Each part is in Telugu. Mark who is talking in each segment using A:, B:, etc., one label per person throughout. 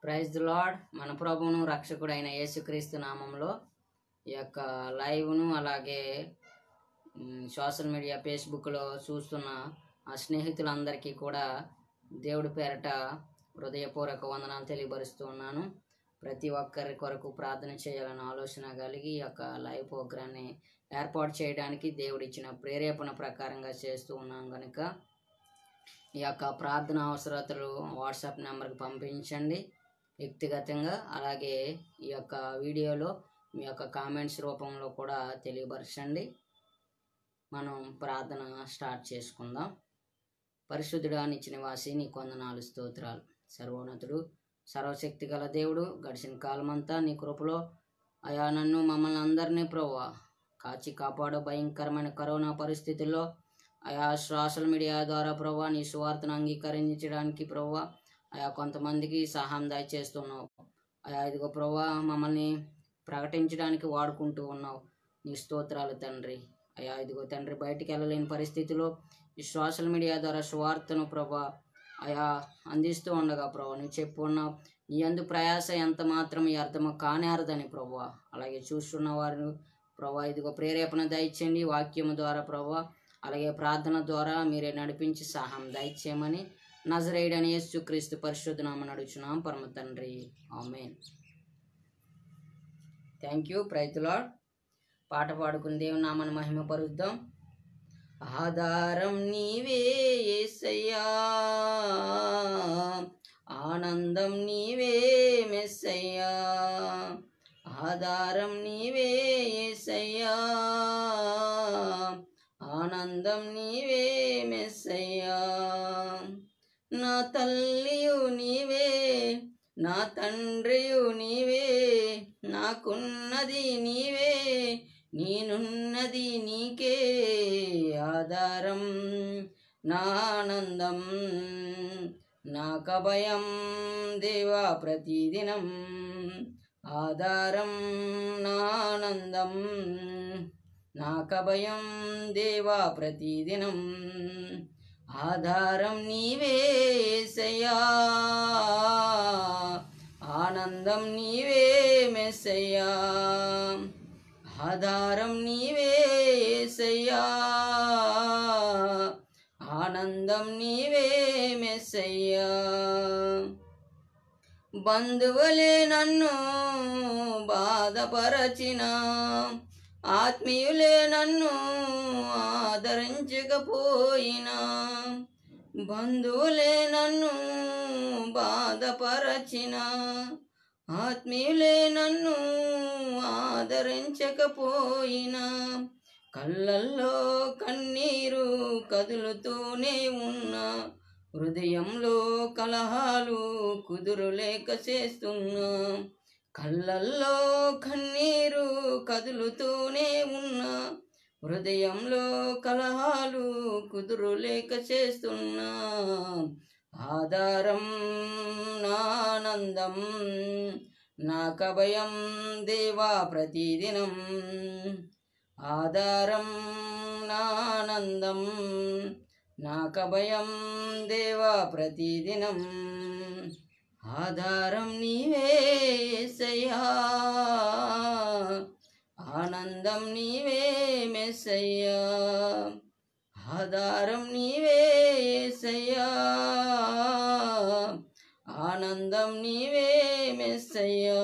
A: ప్రైజ్ ది లార్డ్ మన ప్రభువును రక్షకుడైన యేసుక్రీస్తు నామంలో ఈ యొక్క లైవ్ను అలాగే మ్, సోషల్ మీడియా ఫేస్బుక్లో చూస్తున్న ఆ స్నేహితులందరికీ కూడా దేవుడి పేరట హృదయపూర్వక వందనాలు తెలియపరుస్తూ ఉన్నాను ప్రతి ఒక్కరి కొరకు ప్రార్థన చేయాలన్న ఆలోచన కలిగి ఈ యొక్క లైవ్ ప్రోగ్రాన్ని ఏర్పాటు చేయడానికి దేవుడిచ్చిన ప్రేరేపణ ప్రకారంగా చేస్తూ ఉన్నాం కనుక ఈ యొక్క ప్రార్థన అవసరతలు వాట్సాప్ నెంబర్కి పంపించండి వ్యక్తిగతంగా అలాగే ఈ యొక్క వీడియోలో మీ యొక్క కామెంట్స్ రూపంలో కూడా తెలియపరచండి మనం ప్రార్థన స్టార్ట్ చేసుకుందాం పరిశుద్ధుడా నిత్య నివాసి నీ కొందనాలు స్తోత్రాలు సర్వోన్నతుడు సర్వశక్తి గల దేవుడు గడిచిన కాలమంతా నీ కృపలో అయా నన్ను మమ్మల్ని అందరినీ ప్రవ్వా కాచి కాపాడు భయంకరమైన కరోనా పరిస్థితుల్లో ఆయా సోషల్ మీడియా ద్వారా ప్రభా నీ సువార్తను అంగీకరించడానికి ప్రభా ఆయా కొంతమందికి సహాయం దయచేస్తున్నావు ఆయా ఇదిగో ప్రభా మమ్మల్ని ప్రకటించడానికి వాడుకుంటూ ఉన్నావు నీ స్తోత్రాలు తండ్రి అయా ఇదిగో తండ్రి బయటికి వెళ్ళలేని పరిస్థితిలో ఈ సోషల్ మీడియా ద్వారా సువార్తను ప్రభా అయా అందిస్తూ ఉండగా ప్రభా నువ్వు చెప్పు ఉన్నావు నీ అందు ప్రయాస ఎంత మాత్రం ఈ అర్థము కానేరదని ప్రభా అలాగే చూస్తున్న వారు ప్రభా ఇదిగో ప్రేరేపణ దయచేయండి వాక్యము ద్వారా ప్రభా అలాగే ప్రార్థన ద్వారా మీరే నడిపించి సహాయం దయచేయమని నజరేయుడని యేసుక్రీస్తు పరిశుద్ధ నామం నడుచున్నాం పరమ తండ్రి ఆమెన్ థ్యాంక్ యూ ప్రైతులాడ్ పాట పాడుకుని దేవుని నామని మహిమ పరుద్దాం ఆధారం నీవే యేసయ్యా ఆనందం నీవే మెస్సయ్యా ఆధారం నీవే యేసయ్యా ఆనందం నీవే మెస్సయ్యా నా తల్లియు నీవే నా తండ్రియు నీవే నాకున్నది నీవే నేనున్నది నీకే ఆధారం నానందం నా కభయం దేవా ప్రతిదినం ఆధారం నానందం నా కభయం దేవా ప్రతిదినం ఆధారం నీవే యేసయ్యా ఆనందం నీవే మెస్సయ్యా ఆధారం నీవే యేసయ్యా ఆనందం నీవే మెస్సయ్యా బంధువులే నన్ను బాధపరచిన ఆత్మీయులే నన్ను ఆదరించకపోయినా బంధువులే నన్ను బాధపరచిన ఆత్మీయులే నన్ను ఆదరించకపోయినా కళ్ళల్లో కన్నీరు కదులుతూనే ఉన్నా హృదయంలో కలహాలు కుదురులేక చేస్తున్నా కళ్ళల్లో కన్నీరు కదులుతూనే ఉన్నా హృదయంలో కలహాలు కుదురులేక చేస్తున్నా ఆధారం నానందం నా కభయం దేవా ప్రతిదినం ఆధారం నానందం నా కభయం దేవా ప్రతిదినం ఆధారం నీవే యేసయ్యా ఆనందం నీవే మెస్సయ్యా ఆధారం నీవే యేసయ్యా ఆనందం నీవే మెస్సయ్యా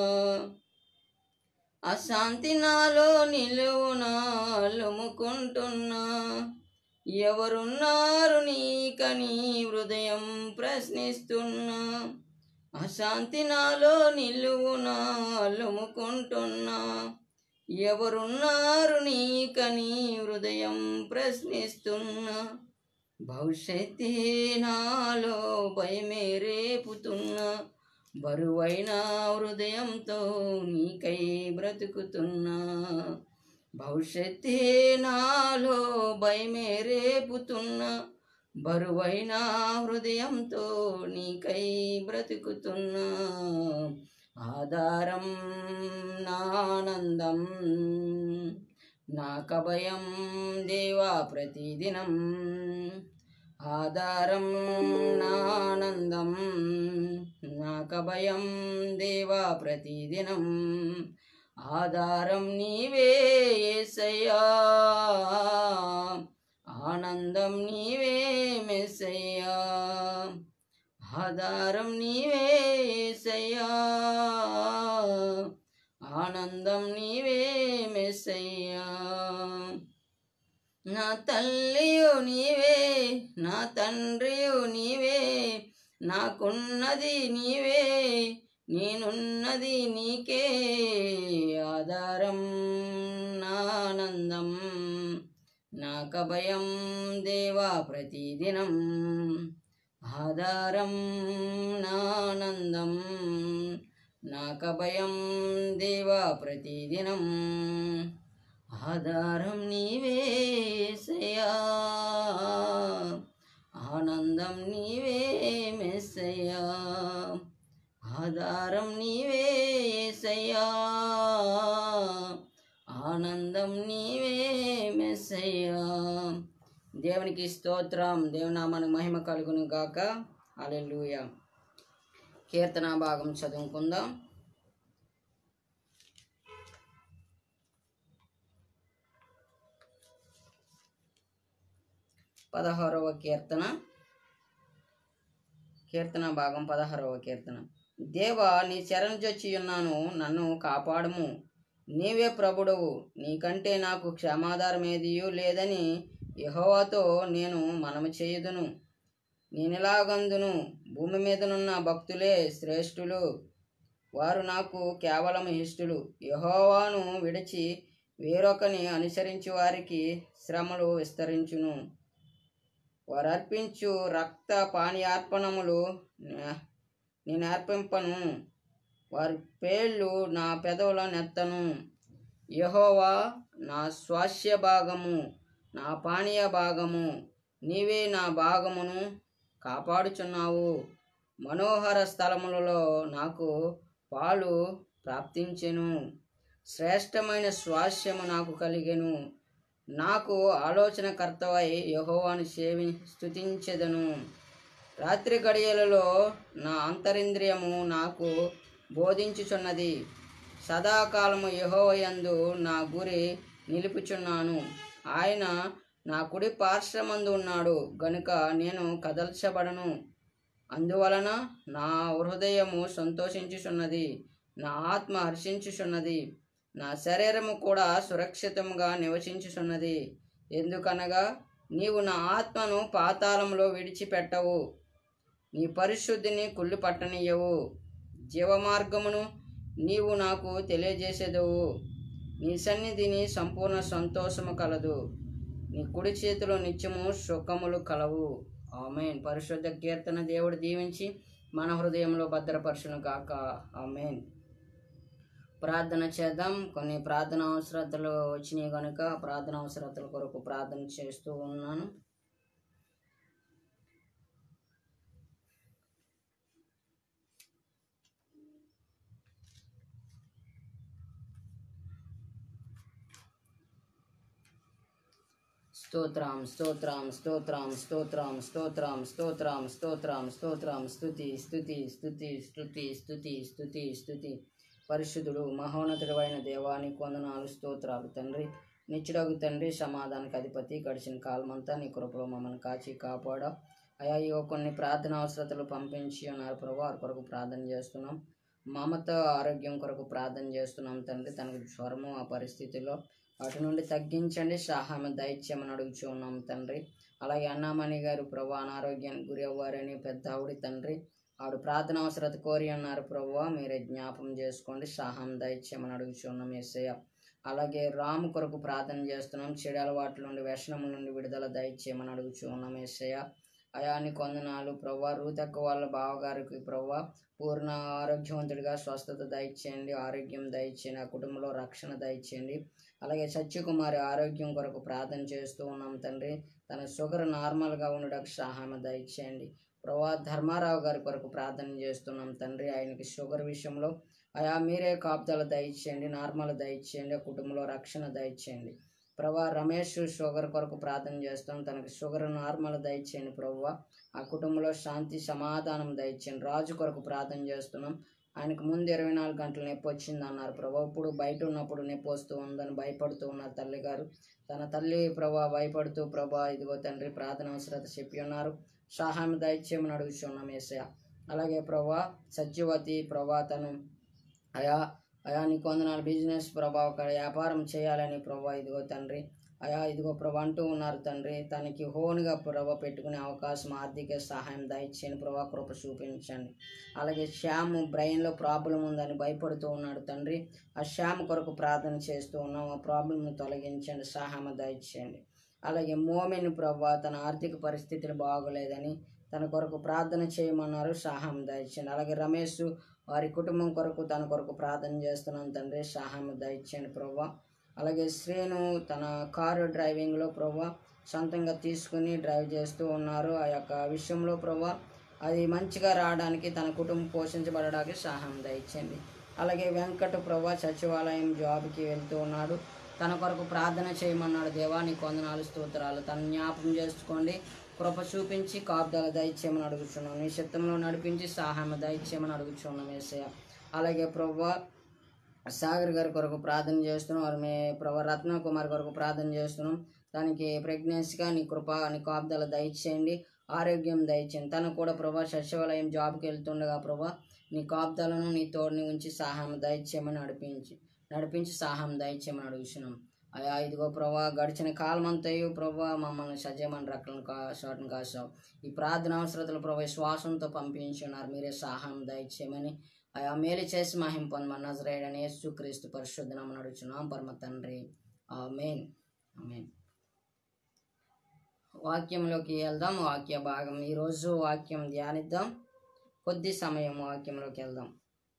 A: అశాంతి నాలో నిలువునా అలుముకుంటున్నా ఎవరున్నారు నీకని హృదయం ప్రశ్నిస్తున్నా అశాంతి నాలో నిలువునా అలుముకుంటున్నా ఎవరున్నారు నీకని హృదయం ప్రశ్నిస్తున్నా భవిష్యత్తే నాలో భయమే రేపుతున్నా బరువైన హృదయంతో నీకై బ్రతుకుతున్నా భవిష్యత్తే నాలో భయమే రేపుతున్నా బరువైన హృదయంతో నీకై బ్రతుకుతున్నా ఆధారం నానందం నా కభయం దేవా ప్రతిదినం ఆధారం నానందం నాకభయం దేవా ప్రతిదినం ఆధారం నీవే యేసయ్యా ఆనందం నీవే మెస్సయ్యా ఆధారం నీవే యేసయ్యా ఆనందం నీవే మెస్సయ్యా నా తల్లియు నీవే నా తండ్రియు నీవే నాకున్నది నీవే నేనున్నది నీకే ఆధారం నానందం నాకభయం దేవా ప్రతిదినం ఆధారం నానందం నాకభయం దేవా ప్రతిదినం ఆధారం నీవే సయా ఆనందం నీవే మెస్సయ్యా ఆధారం నీవే సయ్యా ఆనందం నీవే మెస్సయ్యా దేవునికి స్తోత్రం దేవునామానికి మహిమ కలుగును గాక అలెలుయ కీర్తన భాగం చదువుకుందాం పదహారవ కీర్తన కీర్తన భాగం పదహారవ కీర్తన దేవా నీ చరణజొచ్చి ఉన్నాను నన్ను కాపాడుము నీవే ప్రభుడవు నీకంటే నాకు క్షమాధారం ఏదియూ లేదని యెహోవాతో నేను మనము చేయుదును నేనెలాగందును భూమి మీదనున్న భక్తులే శ్రేష్ఠులు వారు నాకు కేవలం ఇష్టులు యెహోవాను విడిచి వేరొకని అనుసరించి వారికి శ్రమలు విస్తరించును వారు అర్పించు రక్త పానీయార్పణములు నే- నేను అర్పింపను వారి పేర్లు నా పెదవుల నెత్తను యహోవా నా స్వాస్య భాగము నా పానీయ భాగము నీవే నా భాగమును కాపాడుచున్నావు మనోహర స్థలములలో నాకు పాలు ప్రాప్తించెను శ్రేష్టమైన స్వాస్యము నాకు కలిగెను నాకు ఆలోచనకర్తవై యహోవాను సేవి స్థుతించెదను రాత్రి గడియలలో నా అంతరింద్రియము నాకు బోధించుచున్నది సదాకాలము యహోవయందు నా గురి నిలుపుచున్నాను ఆయన నా కుడి పార్శ్వమందు ఉన్నాడు గనుక నేను కదల్చబడను అందువలన నా హృదయము సంతోషించుచున్నది నా ఆత్మ హర్షించుచున్నది నా శరీరము కూడా సురక్షితముగా నివసించుచున్నది ఎందుకనగా నీవు నా ఆత్మను పాతాళంలో విడిచిపెట్టవు నీ పరిశుద్ధిని కుళ్ళు పట్టనీయవు జీవమార్గమును నీవు నాకు తెలియజేసేదవు నీ సన్నిధిని సంపూర్ణ సంతోషము కలదు నీ కుడి చేతిలో నిత్యము సుఖములు కలవు ఆమెన్ పరిశుద్ధ కీర్తన దేవుడు దీవించి మన హృదయంలో భద్రపరచును కాక ఆమెన్ ప్రార్థన చేద్దాం కొన్ని ప్రార్థన అవసరతలు వచ్చినాయి కనుక ప్రార్థన అవసరతల కొరకు ప్రార్థన చేస్తూ ఉన్నాను స్తోత్రం స్తోత్రం స్తోత్రం స్తోత్రం స్తోత్రం స్తోత్రం స్తోత్రం స్తోత్రం స్తుతి స్తుతి స్తుతి స్తుతి స్తుతి స్తుతి స్తుతి పరిశుద్ధుడు మహోన్నతుడు అయిన దేవానికి వందనాలు స్తోత్రాలు తండ్రి నిత్యుడగు తండ్రి సమాధానికి అధిపతి గడిచిన కాలమంతా నీ కృపలో మమ్మల్ని కాచి కాపాడ అయా ఇగో కొన్ని ప్రార్థన అవసరతలు పంపించి ఉన్నారు ప్రభు వారి కొరకు ప్రార్థన చేస్తున్నాం మమత ఆరోగ్యం కొరకు ప్రార్థన చేస్తున్నాం తండ్రి తనకు స్వరము ఆ పరిస్థితిలో వాటి నుండి తగ్గించండి సహాయం దైత్యమని అడుగుచూ ఉన్నాం తండ్రి అలాగే అన్నామణి గారు ప్రభు అనారోగ్యానికి గురి అవ్వారని పెద్ద ఆవిడ తండ్రి ఆవిడ ప్రార్థన అవసరత కోరి ఉన్నారు ప్రభు మీరే జ్ఞాపం చేసుకోండి సహాయం దైత్యమని అడుగుచూ ఉన్నాం ఎస్ఐ అలాగే రాము కొరకు ప్రార్థన చేస్తున్నాం చెడు అలవాట్ల నుండి వ్యసనం నుండి విడుదల దయచేయమని అడుగుచూ ఉన్నాం ఎస్ఐ అయాన్ని కొందనాలు ప్రభా రూతక్క వాళ్ళ బావగారికి ప్రభా పూర్ణ ఆరోగ్యవంతుడిగా స్వస్థత దయచేయండి ఆరోగ్యం దయచేయండి ఆ కుటుంబంలో రక్షణ దయచేయండి అలాగే సత్యకుమారి ఆరోగ్యం కొరకు ప్రార్థన చేస్తూ ఉన్నాం తండ్రి తన షుగర్ నార్మల్గా ఉండడానికి సహాయం దయచేయండి ప్రభా ధర్మారావు గారి కొరకు ప్రార్థన చేస్తున్నాం తండ్రి ఆయనకి షుగర్ విషయంలో అయా మీరే కాపుదల దయచేయండి నార్మల్ దయచేయండి ఆ కుటుంబంలో రక్షణ దయచేయండి ప్రభా రమేష్ షుగర్ కొరకు ప్రార్థన చేస్తాం తనకి షుగర్ నార్మల్ దయచేయండి ప్రభా ఆ కుటుంబంలో శాంతి సమాధానం దయచేయండి రాజు కొరకు ప్రార్థన చేస్తున్నాం ఆయనకు ముందు ఇరవై నాలుగు గంటలు నొప్పి వచ్చింది అన్నారు ప్రభా ఇప్పుడు బయట ఉన్నప్పుడు నొప్పి వస్తూ ఉందని భయపడుతూ ఉన్నారు తల్లి గారు తన తల్లి ప్రభా భయపడుతూ ప్రభా ఇదిగో తండ్రి ప్రార్థన అవసరత చెప్పి ఉన్నారు సహాయం దయచేయమని అడుగుతున్నాం ఏసయ అలాగే ప్రభా సత్యవతి ప్రభా తను అయా అయా నీకు వందనాలు బిజినెస్ ప్రభా ఒక వ్యాపారం చేయాలని ప్రభా ఇదిగో తండ్రి అయా ఇదిగో ప్రభా అంటూ ఉన్నారు తండ్రి తనకి హోన్గా ప్రభా పెట్టుకునే అవకాశం ఆర్థిక సహాయం దయచేయని ప్రభా కృప చూపించండి అలాగే శ్యామ్ బ్రెయిన్లో ప్రాబ్లం ఉందని భయపడుతూ ఉన్నాడు తండ్రి ఆ శ్యామ్ కొరకు ప్రార్థన చేస్తూ ఉన్నాం ఆ ప్రాబ్లంను తొలగించండి సహాయం దయచేయండి అలాగే మోమిన్ ప్రభా తన ఆర్థిక పరిస్థితులు బాగోలేదని తన కొరకు ప్రార్థన చేయమన్నారు సహాయం దయచేయండి అలాగే రమేష్ వారి కుటుంబం కొరకు తన కొరకు ప్రార్థన చేస్తున్నాం తండ్రి సహాయం దయచేయండి ప్రభా అలాగే శ్రేణు తన కారు డ్రైవింగ్లో ప్రభా సొంతంగా తీసుకుని డ్రైవ్ చేస్తూ ఉన్నారు ఆ యొక్క విషయంలో ప్రభా అది మంచిగా రావడానికి తన కుటుంబం పోషించబడడానికి సహాయం దయచేయండి అలాగే వెంకట ప్రభా సచివాలయం జాబ్కి వెళ్తూ ఉన్నాడు తన కొరకు ప్రార్థన చేయమన్నాడు దేవా నీ కొందనాలు స్తోత్రాలు తన జ్ఞాపకం చేసుకోండి కృప చూపించి కాపుదల దయచేయమని అడుగుచున్నాం నీ చిత్తంలో నడిపించి సహాయం దయచేయమని అడుగుచున్నాం ఏసయ్య అలాగే ప్రభా సాగర్ గారి కొరకు ప్రార్థన చేస్తున్నాం వారు మీ ప్రభా రత్న కుమార్ కొరకు ప్రార్థన చేస్తున్నాం దానికి ప్రెగ్నెన్సీగా నీ కృప నీ కాపుదల దయచేయండి ఆరోగ్యం దయచేయండి తను కూడా ప్రభా సచివాలయం జాబ్కి వెళ్తుండగా ప్రభా నీ కాపుదలను నీ తోడుని ఉంచి సహాయం దయచేయమని నడిపించి నడిపించి సహాయం దయచేయమని అడుగుతున్నాం అయా ఇదిగో ప్రభా గడిచిన కాలం అంతయు ప్రభా మమ్మల్ని సజీవమైన రెక్కలను కా షాట్ని కాసావు ఈ ప్రార్థన అవసరతలు ప్రభా శ్వాసంతో పంపించున్నారు మీరే సహాయం దయచేయమని అయా మేలు చేసి మహిం పొందమని నజరేయడని యేసు క్రీస్తు పరిశుద్ధనం నడుచున్నాం పరమ తండ్రి ఆమేన్ ఆమేన్ వాక్యంలోకి వెళ్దాం వాక్య భాగం ఈరోజు వాక్యం ధ్యానిద్దాం కొద్ది సమయం వాక్యంలోకి వెళ్దాం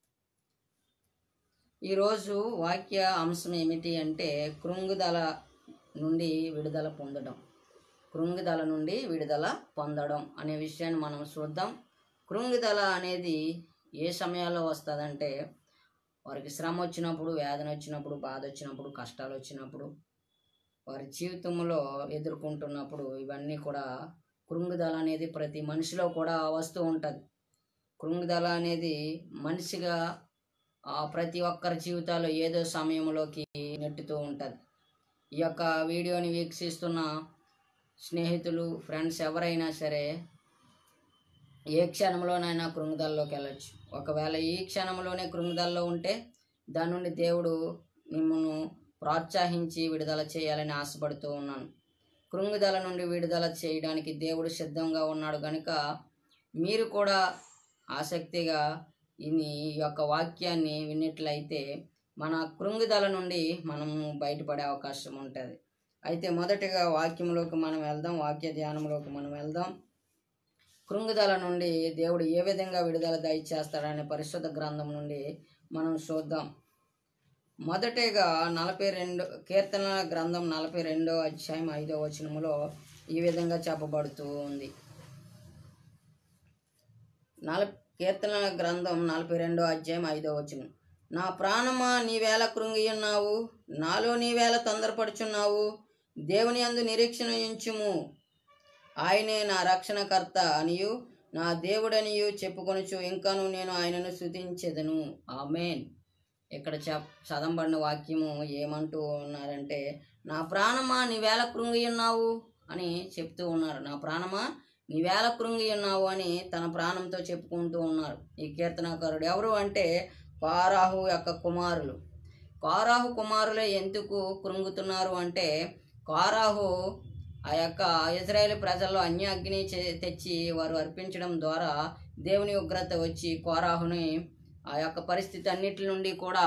A: ఈరోజు వాక్య అంశం ఏమిటి అంటే కృంగుదల నుండి విడుదల పొందడం కృంగుదల నుండి విడుదల పొందడం అనే విషయాన్ని మనం చూద్దాం కృంగుదల అనేది ఏ సమయాల్లో వస్తుందంటే వారికి శ్రమ వచ్చినప్పుడు వేదన వచ్చినప్పుడు బాధ వచ్చినప్పుడు కష్టాలు వచ్చినప్పుడు వారి జీవితంలో ఎదుర్కొంటున్నప్పుడు ఇవన్నీ కూడా కృంగుదల అనేది ప్రతి మనిషిలో కూడా వస్తూ ఉంటుంది కృంగుదల అనేది మనిషిగా ఆ, ప్రతి ఒక్కరి జీవితాల్లో ఏదో సమయంలోకి నెట్టుతూ ఉంటుంది ఈ యొక్క వీడియోని వీక్షిస్తున్న స్నేహితులు ఫ్రెండ్స్ ఎవరైనా సరే ఏ క్షణంలోనైనా కృంగుదలలోకి వెళ్ళొచ్చు ఒకవేళ ఈ క్షణంలోనే కృంగుదలలో ఉంటే దాని నుండి దేవుడు మిమ్మల్ని ప్రోత్సహించి విడుదల చేయాలని ఆశపడుతూ ఉన్నాను కృంగుదల నుండి విడుదల చేయడానికి దేవుడు సిద్ధంగా ఉన్నాడు కనుక మీరు కూడా ఆసక్తిగా ఈ ఈ యొక్క వాక్యాన్ని విన్నట్లయితే మన కృంగుదల నుండి మనము బయటపడే అవకాశం ఉంటుంది అయితే మొదటిగా వాక్యంలోకి మనం వెళ్దాం వాక్య ధ్యానంలోకి మనం వెళ్దాం కృంగుదల నుండి దేవుడు ఏ విధంగా విడుదల దయచేస్తాడనే పరిశుద్ధ గ్రంథం నుండి మనం చూద్దాం మొదటిగా నలభై రెండు కీర్తన గ్రంథం నలభై రెండో అధ్యాయం ఐదో వచనములో ఈ విధంగా చెప్పబడుతూ ఉంది నల కీర్తన గ్రంథం నలభై రెండో అధ్యాయం ఐదో వచనం నా ప్రాణమా నీవేళ కృంగి ఉన్నావు నాలో నీవేళ తొందరపడుచున్నావు దేవుని అందు నిరీక్షణ ఉంచుము ఆయనే నా రక్షణకర్త అనియు నా దేవుడనియు చెప్పుకొనుచు ఇంకాను నేను ఆయనను స్తుతించెదను ఆమెన్ ఇక్కడ చెప్ చదవబడిన వాక్యము ఏమంటూ ఉన్నారంటే నా ప్రాణమా నీవేళ కృంగి ఉన్నావు అని చెప్తూ ఉన్నారు నా ప్రాణమా నీవేళ కృంగి ఉన్నావు అని తన ప్రాణంతో చెప్పుకుంటూ ఉన్నారు ఈ కీర్తనకారుడు ఎవరు అంటే కారాహు యొక్క కుమారులు కారాహు కుమారులే ఎందుకు కృంగుతున్నారు అంటే కారాహు ఆ యొక్క ఇజ్రాయేల్ ప్రజల్లో అన్య అగ్ని చే- తెచ్చి వారు అర్పించడం ద్వారా దేవుని ఉగ్రత వచ్చి కోరాహుని ఆ యొక్క పరిస్థితి అన్నిటి నుండి కూడా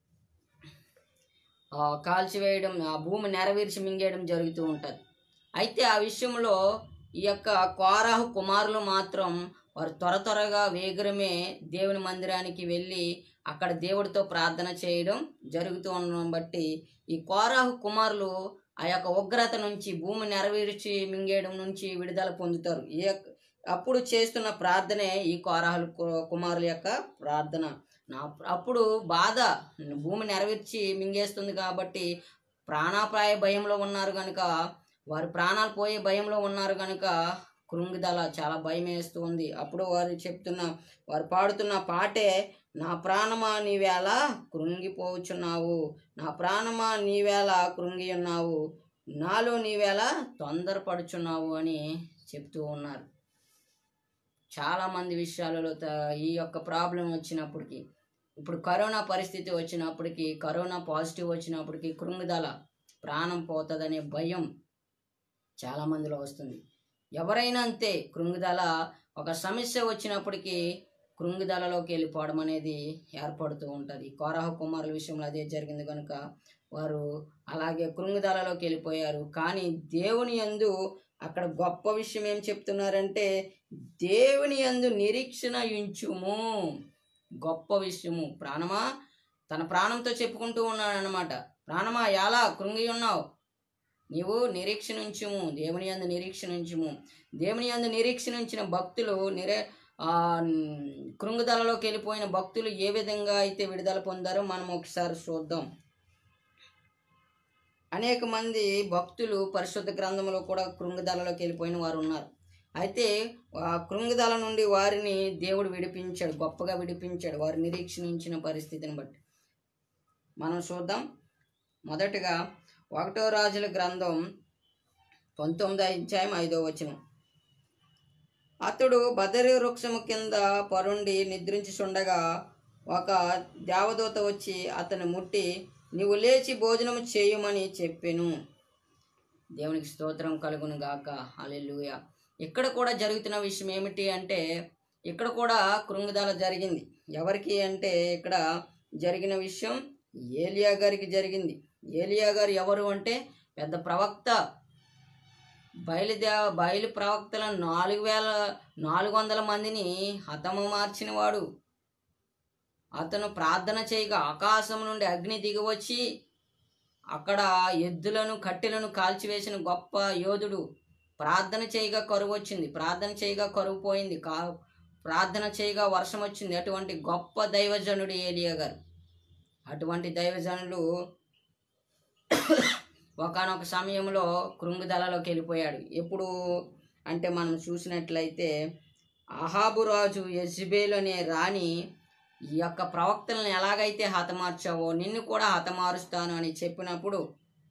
A: ఆ, కాల్చివేయడం ఆ భూమి నెరవేర్చి మింగేయడం జరుగుతూ ఉంటుంది అయితే ఆ విషయంలో ఈ యొక్క కోరాహు కుమారులు మాత్రం వారు త్వర త్వరగా వేగరమే దేవుని మందిరానికి వెళ్ళి అక్కడ దేవుడితో ప్రార్థన చేయడం జరుగుతూ ఉండడం బట్టి ఈ కోరాహు కుమారులు ఆ యొక్క ఉగ్రత నుంచి భూమి నెరవేర్చి మింగేయడం నుంచి విడుదల పొందుతారు ఈ యొక్క- అప్పుడు చేస్తున్న ప్రార్థనే ఈ కోరాహుల కు- కుమారుల యొక్క ప్రార్థన నా అప్పుడు బాధ భూమి నెరవేర్చి మింగేస్తుంది కాబట్టి ప్రాణాపాయ భయంలో ఉన్నారు కనుక వారు ప్రాణాలు పోయే భయంలో ఉన్నారు కనుక కృంగిదల చాలా భయం వేస్తూ ఉంది అప్పుడు వారు చెప్తున్న వారు పాడుతున్న పాటే నా ప్రాణమా నీవేళ కృంగిపోవచ్చున్నావు నా ప్రాణమా నీవేళ కృంగి ఉన్నావు నాలో నీవేళ తొందరపడుచున్నావు అని చెప్తూ ఉన్నారు చాలామంది విషయాలలో త- ఈ యొక్క ప్రాబ్లం వచ్చినప్పటికీ ఇప్పుడు కరోనా పరిస్థితి వచ్చినప్పటికీ కరోనా పాజిటివ్ వచ్చినప్పటికీ కృంగిదల ప్రాణం పోతుందనే భయం చాలా మందిలో వస్తుంది ఎవరైనా అంతే కృంగిదల ఒక సమస్య వచ్చినప్పటికీ కృంగిదలలోకి వెళ్ళిపోవడం అనేది ఏర్పడుతూ ఉంటుంది కోరహ కుమారుల విషయంలో అదే జరిగింది కనుక వారు అలాగే కృంగిదలలోకి వెళ్ళిపోయారు కానీ దేవుని యందు అక్కడ గొప్ప విషయం ఏం చెప్తున్నారంటే దేవుని యందు నిరీక్షణ ఉంచుము గొప్ప విషయము ప్రాణమా తన ప్రాణంతో చెప్పుకుంటూ ఉన్నాడు అనమాట ప్రాణమా ఎలా కృంగి ఉన్నావు నీవు నిరీక్షణ ఉంచుము దేవుని యందు నిరీక్షణ ఉంచుము దేవుని యందు నిరీక్షణ ఉంచిన భక్తులు నిరే ఆ, కృంగుదలలోకి వెళ్ళిపోయిన భక్తులు ఏ విధంగా అయితే విడుదల పొందారో మనం ఒకసారి చూద్దాం అనేక మంది భక్తులు పరిశుద్ధ గ్రంథంలో కూడా కృంగుదలలోకి వెళ్ళిపోయిన వారు ఉన్నారు అయితే ఆ కృంగుదల నుండి వారిని దేవుడు విడిపించాడు గొప్పగా విడిపించాడు వారు నిరీక్షణించిన పరిస్థితిని బట్టి మనం చూద్దాం మొదటగా ఒకటో రాజుల గ్రంథం పంతొమ్మిదో అధ్యాయం ఐదో వచనం అతడు బదరి వృక్షము కింద పరుండి నిద్రించుచుండగా ఒక దేవదూత వచ్చి అతను ముట్టి నీవు లేచి భోజనము చేయమని చెప్పెను దేవునికి స్తోత్రం కలుగును గాక హల్లెలూయా ఇక్కడ కూడా జరుగుతున్న విషయం ఏమిటి అంటే ఇక్కడ కూడా కృంగుదల జరిగింది ఎవరికి అంటే ఇక్కడ జరిగిన విషయం ఏలియా గారికి జరిగింది ఏలియా గారు ఎవరు అంటే పెద్ద ప్రవక్త బయలుదే బయలు ప్రవక్తల నాలుగు వేల నాలుగు వందల మందిని హతము మార్చినవాడు అతను ప్రార్థన చేయగా ఆకాశం నుండి అగ్ని దిగివచ్చి అక్కడ ఎద్దులను కట్టెలను కాల్చివేసిన గొప్ప యోధుడు ప్రార్థన చేయగా కరువు వచ్చింది ప్రార్థన చేయగా కరువు పోయింది కా ప్రార్థన చేయగా వర్షం వచ్చింది అటువంటి గొప్ప దైవజనుడు ఏలియా గారు అటువంటి దైవజనులు ఒకానొక సమయంలో కృంగుదలలోకి వెళ్ళిపోయాడు ఎప్పుడు అంటే మనం చూసినట్లయితే అహాబు రాజు యజ్బేల్ అనే రాణి ఈ యొక్క ప్రవక్తలను ఎలాగైతే హతమార్చావో నిన్ను కూడా హతమారుస్తాను అని చెప్పినప్పుడు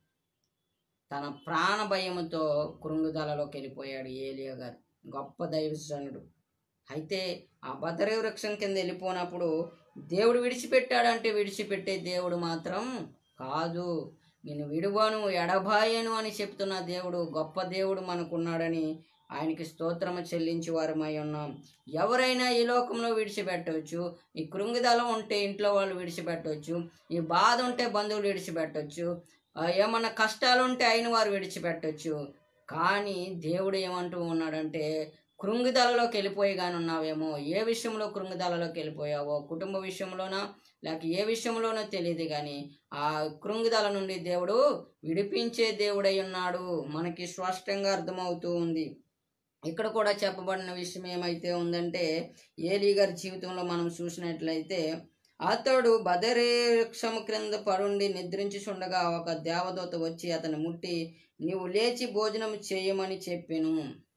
A: తన ప్రాణ భయముతో కృంగుదలలోకి వెళ్ళిపోయాడు ఏలియా గారు గొప్ప దైవజనుడు అయితే ఆ భద్ర వృక్షం కింద వెళ్ళిపోయినప్పుడు దేవుడు విడిచిపెట్టాడంటే విడిచిపెట్టే దేవుడు మాత్రం కాదు నేను విడువను ఎడబాయను అని చెప్తున్న దేవుడు గొప్ప దేవుడు మనకున్నాడని ఆయనకి స్తోత్రము చెల్లించి వారమై ఉన్నాం ఎవరైనా ఈ లోకంలో విడిచిపెట్టవచ్చు ఈ కృంగిదల ఉంటే ఇంట్లో వాళ్ళు విడిచిపెట్టవచ్చు ఈ బాధ ఉంటే బంధువులు విడిచిపెట్టవచ్చు ఆ, ఏమన్నా కష్టాలు ఉంటే అయిన వారు విడిచిపెట్టవచ్చు కానీ దేవుడు ఏమంటూ ఉన్నాడంటే కృంగిదలలోకి వెళ్ళిపోయి కానీ ఉన్నావేమో ఏ విషయంలో కృంగిదలలోకి వెళ్ళిపోయావో కుటుంబ విషయంలోనా లేక ఏ విషయంలోనో తెలియదు కానీ ఆ కృంగిదల నుండి దేవుడు విడిపించే దేవుడై ఉన్నాడు మనకి స్పష్టంగా అర్థమవుతూ ఉంది ఇక్కడ కూడా చెప్పబడిన విషయం ఏమైతే ఉందంటే ఏలీ గారి జీవితంలో మనం చూసినట్లయితే అతడు బదరే వృక్షము క్రింద పరుండి నిద్రించుచుండగా ఒక దేవదూత వచ్చి అతను ముట్టి నీవు లేచి భోజనం చేయమని చెప్పెను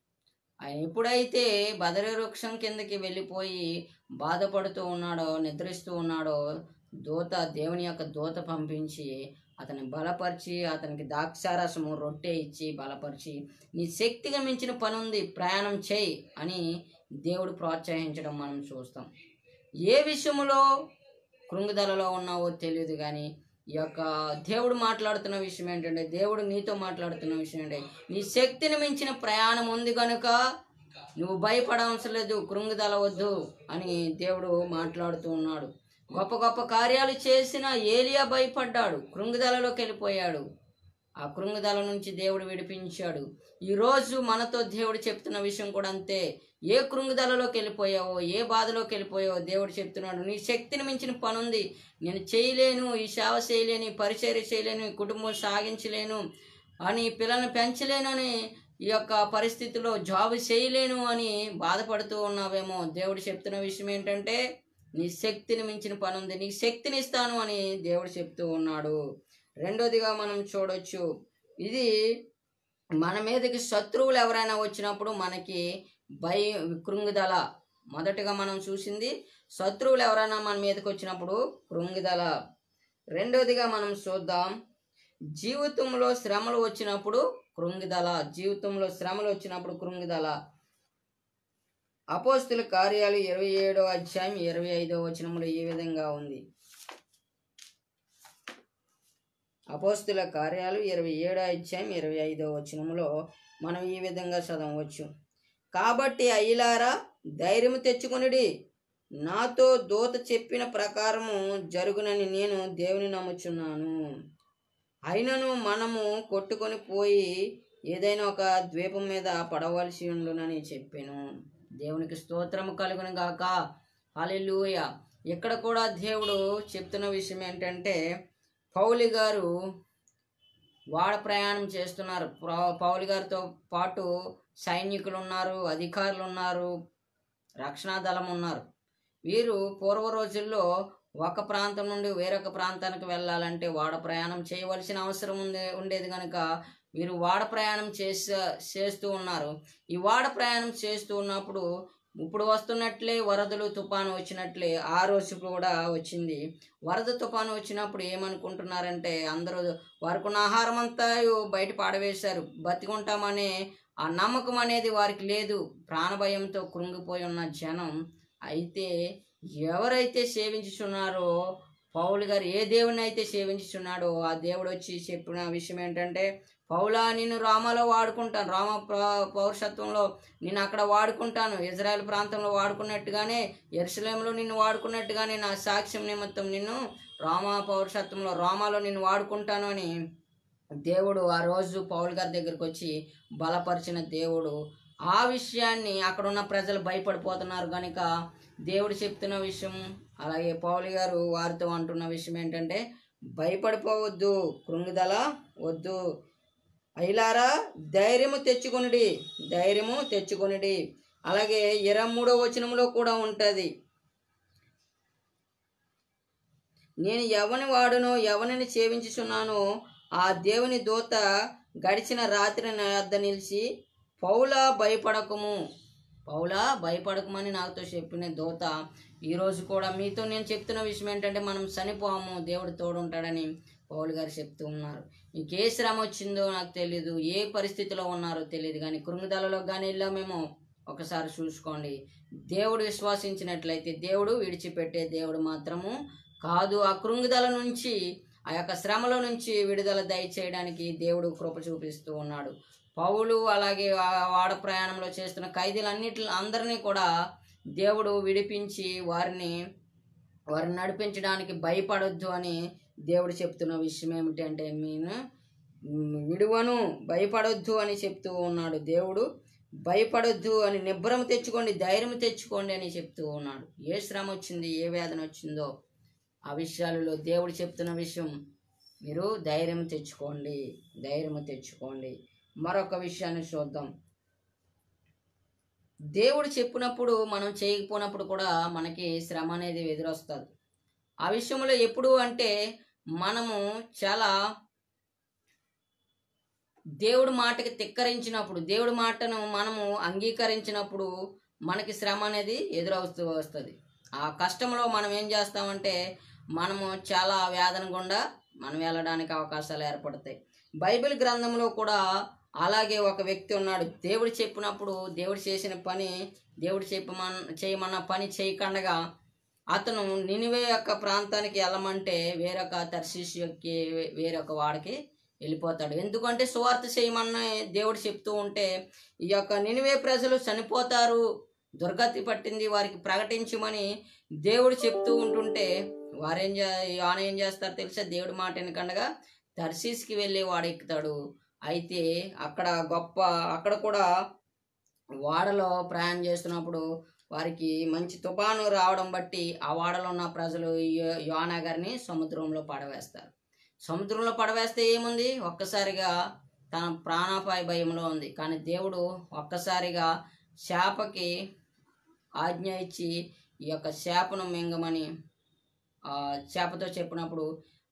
A: ఆయన ఎప్పుడైతే బదరి వృక్షం కిందకి వెళ్ళిపోయి బాధపడుతూ ఉన్నాడో నిద్రిస్తూ ఉన్నాడో దూత దేవుని యొక్క దూత పంపించి అతన్ని బలపరిచి అతనికి ద్రాక్షారసము రొట్టె ఇచ్చి బలపరిచి నీ శక్తిగా మించిన పని ఉంది ప్రయాణం చేయి అని దేవుడు ప్రోత్సహించడం మనం చూస్తాం ఏ విషయంలో కృంగుదలలో ఉన్నావో తెలియదు కానీ ఈ యొక్క దేవుడు మాట్లాడుతున్న విషయం ఏంటంటే దేవుడు నీతో మాట్లాడుతున్న విషయం ఏంటంటే నీ శక్తిని మించిన ప్రయాణం ఉంది కనుక నువ్వు భయపడవసరం లేదు కృంగుదల వద్దు అని దేవుడు మాట్లాడుతూ ఉన్నాడు గొప్ప గొప్ప కార్యాలు చేసిన ఏలియా భయపడ్డాడు కృంగుదలలోకి వెళ్ళిపోయాడు ఆ కృంగుదల నుంచి దేవుడు విడిపించాడు ఈరోజు మనతో దేవుడు చెప్తున్న విషయం కూడా అంతే ఏ కృంగుదలలోకి వెళ్ళిపోయావో ఏ బాధలోకి వెళ్ళిపోయావో దేవుడు చెప్తున్నాడు నీ శక్తిని మించిన పని ఉంది నేను చేయలేను ఈ సేవ చేయలేను ఈ పరిచర్య చేయలేను ఈ కుటుంబం సాగించలేను అని పిల్లల్ని పెంచలేను అని ఈ యొక్క పరిస్థితిలో జాబ్ చేయలేను అని బాధపడుతూ ఉన్నావేమో దేవుడు చెప్తున్న విషయం ఏంటంటే నీ శక్తిని మించిన పని ఉంది నీ శక్తిని ఇస్తాను అని దేవుడు చెప్తూ ఉన్నాడు రెండోదిగా మనం చూడొచ్చు ఇది మన మీదకి శత్రువులు ఎవరైనా వచ్చినప్పుడు మనకి భయ కృంగుదల మొదటగా మనం చూసింది శత్రువులు ఎవరైనా మన మీదకి వచ్చినప్పుడు కృంగుదల రెండోదిగా మనం చూద్దాం జీవితంలో శ్రమలు వచ్చినప్పుడు కృంగిదల జీవితంలో శ్రమలు వచ్చినప్పుడు కృంగిదల అపోస్తుల కార్యాలు ఇరవై ఏడో అధ్యాయం ఇరవై ఐదో వచనములు ఈ విధంగా ఉంది అపోస్తుల కార్యాలు ఇరవై ఏడో అధ్యాయం ఇరవై ఐదో వచనములో మనం ఈ విధంగా చదవచ్చు కాబట్టి అయ్యలారా ధైర్యము తెచ్చుకొనుడి నాతో దూత చెప్పిన ప్రకారము జరుగునని నేను దేవుని నమ్ముచున్నాను అయినను మనము కొట్టుకొని పోయి ఏదైనా ఒక ద్వీపం మీద పడవలసి ఉండునని చెప్పాను దేవునికి స్తోత్రము కలుగును గాక హల్లెలూయ ఇక్కడ కూడా దేవుడు చెప్తున్న విషయం ఏంటంటే పౌలి గారు వాడ ప్రయాణం చేస్తున్నారు పౌ- పౌలి గారితో పాటు సైనికులు ఉన్నారు అధికారులు ఉన్నారు రక్షణా దళం ఉన్నారు వీరు పూర్వ రోజుల్లో ఒక ప్రాంతం నుండి వేరొక ప్రాంతానికి వెళ్ళాలంటే వాడ ప్రయాణం చేయవలసిన అవసరం ఉండే ఉండేది కనుక వీరు వాడ ప్రయాణం చేసే చేస్తూ ఉన్నారు ఈ వాడ ప్రయాణం చేస్తూ ఉన్నప్పుడు ఇప్పుడు వస్తున్నట్లే వరదలు తుఫాను వచ్చినట్లే ఆ రోజు కూడా వచ్చింది వరద తుఫాను వచ్చినప్పుడు ఏమనుకుంటున్నారంటే అందరూ వారికి ఆహారం అంతా బయట పాడవేశారు బతికుంటామనే ఆ నమ్మకం అనేది వారికి లేదు ప్రాణభయంతో కృంగిపోయి ఉన్న జనం అయితే ఎవరైతే సేవించుచున్నారో పౌలు గారు ఏ దేవుని అయితే సేవించుచున్నాడో ఆ దేవుడు వచ్చి చెప్పిన విషయం ఏంటంటే పౌలా నిన్ను రామాలో వాడుకుంటాను రామ ప్ర- పౌరుషత్వంలో నేను అక్కడ వాడుకుంటాను ఇజ్రాయెల్ ప్రాంతంలో వాడుకున్నట్టుగానే ఎరుసలేంలో నిన్ను వాడుకున్నట్టుగానే నా సాక్ష్యం నిమిత్తం నిన్ను రామ పౌరుషత్వంలో రామాలో నిన్ను వాడుకుంటాను అని దేవుడు ఆ రోజు పౌల్ గారి దగ్గరికి వచ్చి బలపరిచిన దేవుడు ఆ విషయాన్ని అక్కడ ఉన్న ప్రజలు భయపడిపోతున్నారు కనుక దేవుడు చెప్తున్న విషయం అలాగే పౌలు గారు వారితో అంటున్న విషయం ఏంటంటే భయపడిపోవద్దు కృంగిదల వద్దు అయిలారా ధైర్యము తెచ్చుకొనిడి ధైర్యము తెచ్చుకొనిడి అలాగే ఇరవై మూడో వచనంలో కూడా ఉంటుంది నేను ఎవని వాడునో ఎవరిని సేవించుచున్నానో ఆ దేవుని దూత గడిచిన రాత్రి నా వద్ద నిలిచి పౌలా భయపడకము పౌలా భయపడకమని నాతో చెప్పిన దూత ఈరోజు కూడా మీతో నేను చెప్తున్న విషయం ఏంటంటే మనం చనిపోము దేవుడు తోడుంటాడని పౌలు గారు చెప్తూ ఉన్నారు మీకు ఏ శ్రమ వచ్చిందో నాకు తెలియదు ఏ పరిస్థితిలో ఉన్నారో తెలియదు కానీ కృంగుదలలో కానీ వెళ్ళామేమో ఒకసారి చూసుకోండి దేవుడు విశ్వాసించినట్లయితే దేవుడు విడిచిపెట్టే దేవుడు మాత్రము కాదు ఆ కృంగుదల నుంచి ఆ యొక్క శ్రమల నుంచి విడుదల దయచేయడానికి దేవుడు కృప చూపిస్తూ ఉన్నాడు పౌలు అలాగే ఆ వాడ ప్రయాణంలో చేస్తున్న ఖైదీలన్నిటి అందరినీ కూడా దేవుడు విడిపించి వారిని వారిని నడిపించడానికి భయపడొద్దు అని దేవుడు చెప్తున్న విషయం ఏమిటంటే నేను మ్, విడువను భయపడొద్దు అని చెప్తూ ఉన్నాడు దేవుడు భయపడొద్దు అని నిబ్బరం తెచ్చుకోండి ధైర్యం తెచ్చుకోండి అని చెప్తూ ఉన్నాడు ఏ శ్రమ వచ్చింది ఏ వేదన వచ్చిందో ఆ విషయాలలో దేవుడు చెప్తున్న విషయం మీరు ధైర్యం తెచ్చుకోండి ధైర్యం తెచ్చుకోండి మరొక విషయాన్ని చూద్దాం దేవుడు చెప్పినప్పుడు మనం చేయకపోయినప్పుడు కూడా మనకి శ్రమ అనేది ఎదురొస్తుంది ఆ విషయంలో ఎప్పుడు అంటే మనము చాలా దేవుడి మాటకి తిక్కరించినప్పుడు దేవుడి మాటను మనము అంగీకరించినప్పుడు మనకి శ్రమ అనేది ఎదురవుతూ వస్తుంది ఆ కష్టంలో మనం ఏం చేస్తామంటే మనము చాలా వేదన గుండా మనం వెళ్ళడానికి అవకాశాలు ఏర్పడతాయి బైబిల్ గ్రంథంలో కూడా అలాగే ఒక వ్యక్తి ఉన్నాడు దేవుడు చెప్పినప్పుడు దేవుడు చేసిన పని దేవుడు చెప్పమన్న చేయమన్న పని చేయకుండగా అతను నినివే యొక్క ప్రాంతానికి వెళ్ళమంటే వేరొక తర్శీష్ యొక్క వేరొక వాడికి వెళ్ళిపోతాడు ఎందుకంటే సువార్త చేయమన్న దేవుడు చెప్తూ ఉంటే ఈ యొక్క నినివే ప్రజలు చనిపోతారు దుర్గతి పట్టింది వారికి ప్రకటించమని దేవుడు చెప్తూ ఉంటుంటే వారేం చే ఆయన ఏం చేస్తారు తెలుసా దేవుడి మాట వెనకండగా తర్శీస్కి వెళ్ళి వాడు ఎక్కుతాడు అయితే అక్కడ గొప్ప అక్కడ కూడా వాడలో ప్రయాణం చేస్తున్నప్పుడు వారికి మంచి తుఫాను రావడం బట్టి ఆ వాడలో ఉన్న ప్రజలు యో- యోనా గారిని సముద్రంలో పడవేస్తారు సముద్రంలో పడవేస్తే ఏముంది ఒక్కసారిగా తన ప్రాణాపాయ భయంలో ఉంది కానీ దేవుడు ఒక్కసారిగా చేపకి ఆజ్ఞ ఇచ్చి ఈ యొక్క చేపను మింగమని ఆ చేపతో చెప్పినప్పుడు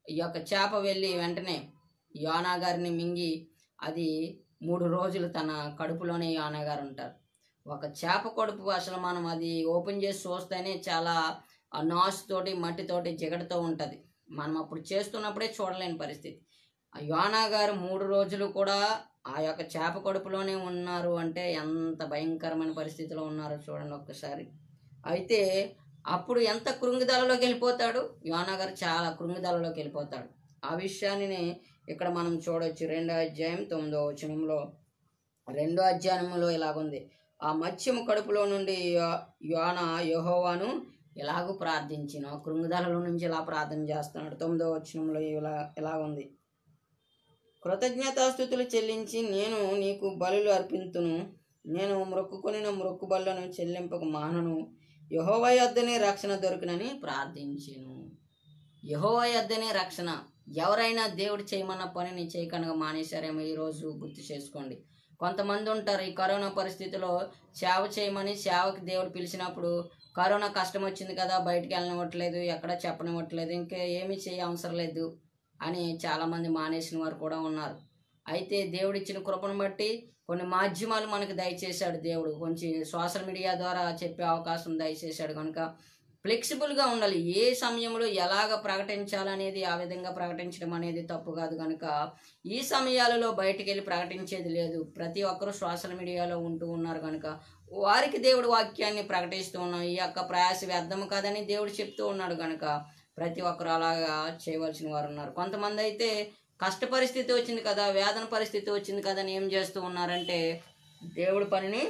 A: ఈ యొక్క చేప వెళ్ళి వెంటనే యోనా గారిని మింగి అది మూడు రోజులు తన కడుపులోనే యోనా గారు ఉంటారు ఒక చేప కడుపు అసలు మనం అది ఓపెన్ చేసి చూస్తేనే చాలా ఆ నాసుతోటి మట్టితోటి జిగటతో ఉంటుంది మనం అప్పుడు చేస్తున్నప్పుడే చూడలేని పరిస్థితి ఆ యోనా గారు మూడు రోజులు కూడా ఆ యొక్క చేప కడుపులోనే ఉన్నారు అంటే ఎంత భయంకరమైన పరిస్థితిలో ఉన్నారో చూడండి ఒక్కసారి అయితే అప్పుడు ఎంత కృంగిదలలోకి వెళ్ళిపోతాడు యోనా గారు చాలా కృంగిదలలోకి వెళ్ళిపోతాడు ఆ విషయాన్ని ఇక్కడ మనం చూడొచ్చు రెండో అధ్యాయం తొమ్మిదో వచనంలో రెండో అధ్యాయంలో ఇలాగుంది ఆ మత్స్యము కడుపులో నుండి యో- యోన యెహోవాను ఇలాగూ ప్రార్థించిన కృంగుదలలో నుంచి ఇలా ప్రార్థన చేస్తున్నాడు తొమ్మిదో వచనంలో ఇలా ఇలా ఉంది కృతజ్ఞతాస్థుతులు చెల్లించి నేను నీకు బలులు అర్పింతును నేను మొక్కుకొనిన మొక్కు బలులను చెల్లింపక మానను యహోవ యొద్దనే రక్షణ దొరికినని ప్రార్థించెను యహోవ యొద్దనే రక్షణ ఎవరైనా దేవుడు చేయమన్న పనిని చేయకనగా మానేశారేమో ఈరోజు గుర్తు చేసుకోండి కొంతమంది ఉంటారు ఈ కరోనా పరిస్థితిలో సేవ చేయమని సేవకి దేవుడు పిలిచినప్పుడు కరోనా కష్టం వచ్చింది కదా బయటికి వెళ్ళనివ్వట్లేదు ఎక్కడ చెప్పనివ్వట్లేదు ఇంకా ఏమీ చేయ అవసరం లేదు అని చాలామంది మానేసిన వారు కూడా ఉన్నారు అయితే దేవుడు ఇచ్చిన కృపను బట్టి కొన్ని మాధ్యమాలు మనకు దయచేశాడు దేవుడు కొంచెం సోషల్ మీడియా ద్వారా చెప్పే అవకాశం దయచేశాడు కనుక ఫ్లెక్సిబుల్గా ఉండాలి ఏ సమయంలో ఎలాగ ప్రకటించాలనేది ఆ విధంగా ప్రకటించడం అనేది తప్పు కాదు కనుక ఈ సమయాలలో బయటికి వెళ్ళి ప్రకటించేది లేదు ప్రతి ఒక్కరూ సోషల్ మీడియాలో ఉంటూ ఉన్నారు కనుక వారికి దేవుడు వాక్యాన్ని ప్రకటిస్తూ ఉన్నాం ఈ యొక్క ప్రయాస వ్యర్థం కాదని దేవుడు చెప్తూ ఉన్నాడు కనుక ప్రతి ఒక్కరు అలాగా చేయవలసిన వారు ఉన్నారు కొంతమంది అయితే కష్ట పరిస్థితి వచ్చింది కదా వేదన పరిస్థితి వచ్చింది కదా అని ఏం చేస్తూ ఉన్నారంటే దేవుడి పనిని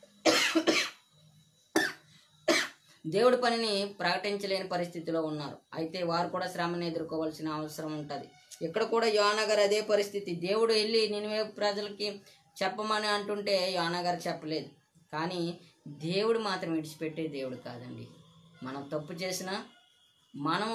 A: దేవుడి పనిని ప్రకటించలేని పరిస్థితిలో ఉన్నారు అయితే వారు కూడా శ్రమను ఎదుర్కోవాల్సిన అవసరం ఉంటుంది ఇక్కడ కూడా యోనగర్ అదే పరిస్థితి దేవుడు వెళ్ళి నినివే ప్రజలకి చెప్పమని అంటుంటే యోనగర్ చెప్పలేదు కానీ దేవుడు మాత్రం విడిచిపెట్టే దేవుడు కాదండి మనం తప్పు చేసినా మనము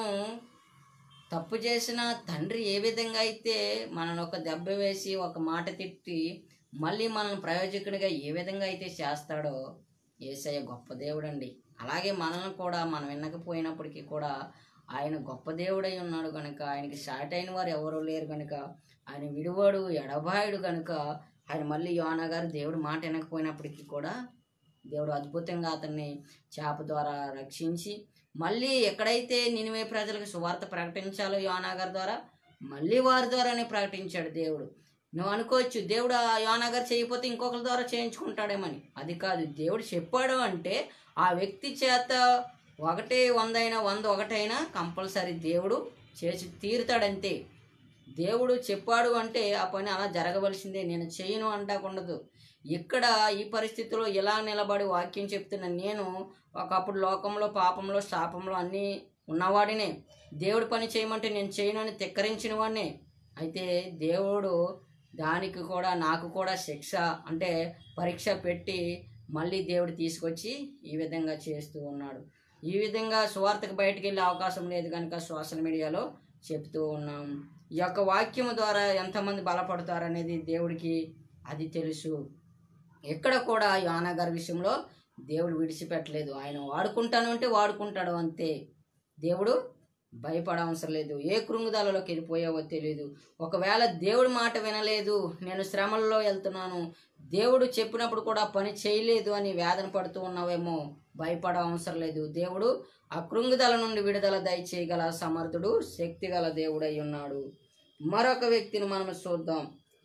A: తప్పు చేసిన తండ్రి ఏ విధంగా అయితే మనల్ని ఒక దెబ్బ వేసి ఒక మాట తిట్టి మళ్ళీ మనల్ని ప్రయోజకుడిగా ఏ విధంగా అయితే చేస్తాడో ఏసయ్య గొప్ప దేవుడండి అలాగే మనల్ని కూడా మనం వినకపోయినప్పటికీ కూడా ఆయన గొప్ప దేవుడై ఉన్నాడు కనుక ఆయనకి సాటి అయిన వారు ఎవరు లేరు కనుక ఆయన విడువాడు ఎడబాయుడు కనుక ఆయన మళ్ళీ యోనా గారు దేవుడు మాట వినకపోయినప్పటికీ కూడా దేవుడు అద్భుతంగా అతన్ని చేప ద్వారా రక్షించి మళ్ళీ ఎక్కడైతే నినివే ప్రజలకు సువార్త ప్రకటించాలో యోనా గారి ద్వారా మళ్ళీ వారి ద్వారానే ప్రకటించాడు దేవుడు నువ్వు అనుకోవచ్చు దేవుడు ఆ యోనా గారు చేయకపోతే ఇంకొకరి ద్వారా చేయించుకుంటాడేమని అది కాదు దేవుడు చెప్పాడు అంటే ఆ వ్యక్తి చేత ఒకటే వందైనా వంద ఒకటైనా కంపల్సరీ దేవుడు చేసి తీరుతాడంతే దేవుడు చెప్పాడు అంటే ఆ పని అలా జరగవలసిందే నేను చేయను అంటాకుండదు ఇక్కడ ఈ పరిస్థితిలో ఇలా నిలబడి వాక్యం చెప్తున్న నేను ఒకప్పుడు లోకంలో పాపంలో శాపంలో అన్నీ ఉన్నవాడినే దేవుడు పని చేయమంటే నేను చేయను అని తిక్కరించిన వాడినే అయితే దేవుడు దానికి కూడా నాకు కూడా శిక్ష అంటే పరీక్ష పెట్టి మళ్ళీ దేవుడు తీసుకొచ్చి ఈ విధంగా చేస్తూ ఉన్నాడు ఈ విధంగా సువార్తకు బయటికి వెళ్ళే అవకాశం లేదు కనుక సోషల్ మీడియాలో చెప్తూ ఉన్నాం ఈ యొక్క వాక్యము ద్వారా ఎంతమంది బలపడతారనేది దేవుడికి అది తెలుసు ఎక్కడ కూడా యోనా గారి విషయంలో దేవుడు విడిచిపెట్టలేదు ఆయన వాడుకుంటాను అంటే వాడుకుంటాడు అంతే దేవుడు భయపడవసరం లేదు ఏ కృంగుదలలోకి వెళ్ళిపోయావో తెలియదు ఒకవేళ దేవుడి మాట వినలేదు నేను శ్రమల్లో వెళ్తున్నాను దేవుడు చెప్పినప్పుడు కూడా పని చేయలేదు అని వేదన పడుతూ ఉన్నావేమో భయపడ అవసరం లేదు దేవుడు ఆ కృంగుదల నుండి విడుదల దయచేయగల సమర్థుడు శక్తిగల దేవుడై ఉన్నాడు మరొక వ్యక్తిని మనం చూద్దాం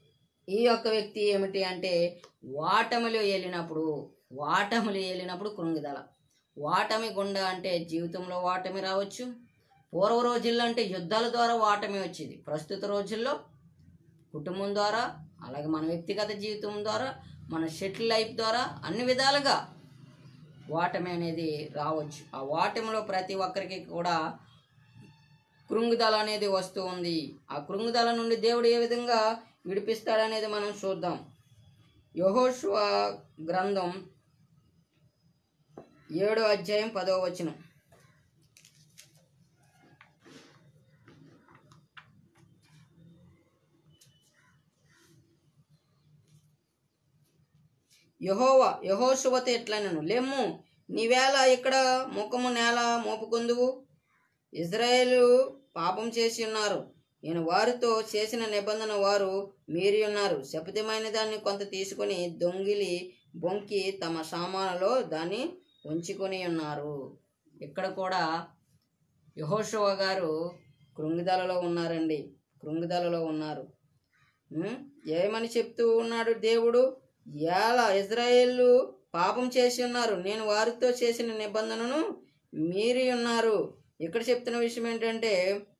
A: ఈ యొక్క వ్యక్తి ఏమిటి అంటే వాటమిలో వెళ్ళినప్పుడు వాటమిలో వెళ్ళినప్పుడు కృంగిదల వాటమి గుండా అంటే జీవితంలో వాటమి రావచ్చు పూర్వ రోజుల్లో అంటే యుద్ధాల ద్వారా వాటమి వచ్చేది ప్రస్తుత రోజుల్లో కుటుంబం ద్వారా అలాగే మన వ్యక్తిగత జీవితం ద్వారా మన షెటిల్ లైఫ్ ద్వారా అన్ని విధాలుగా వాటమి అనేది రావచ్చు ఆ వాటమిలో ప్రతి ఒక్కరికి కూడా కృంగుదల అనేది వస్తూ ఉంది ఆ కృంగుదల నుండి దేవుడు ఏ విధంగా విడిపిస్తాడనేది మనం చూద్దాం యహోషువ గ్రంథం ఏడో అధ్యాయం పదో వచనం యహోవా యహోశువత ఎట్లనను లెమ్ము నీవేళ ఇక్కడ ముఖము నేల మోపుకుందువు ఇజ్రాయేలు పాపం చేసి ఉన్నారు నేను వారితో చేసిన నిబంధన వారు మీరి ఉన్నారు శపథమైన దాన్ని కొంత తీసుకొని దొంగిలి బొంకి తమ సామానులో దాన్ని ఉంచుకొని ఉన్నారు ఇక్కడ కూడా యహోషువ గారు కృంగిదలలో ఉన్నారండి కృంగిదలలో ఉన్నారు ఉం? ఏమని చెప్తూ ఉన్నాడు దేవుడు ఎలా ఇజ్రాయేళ్ళు పాపం చేసి ఉన్నారు నేను వారితో చేసిన నిబంధనను మీరి ఉన్నారు ఇక్కడ చెప్తున్న విషయం ఏంటంటే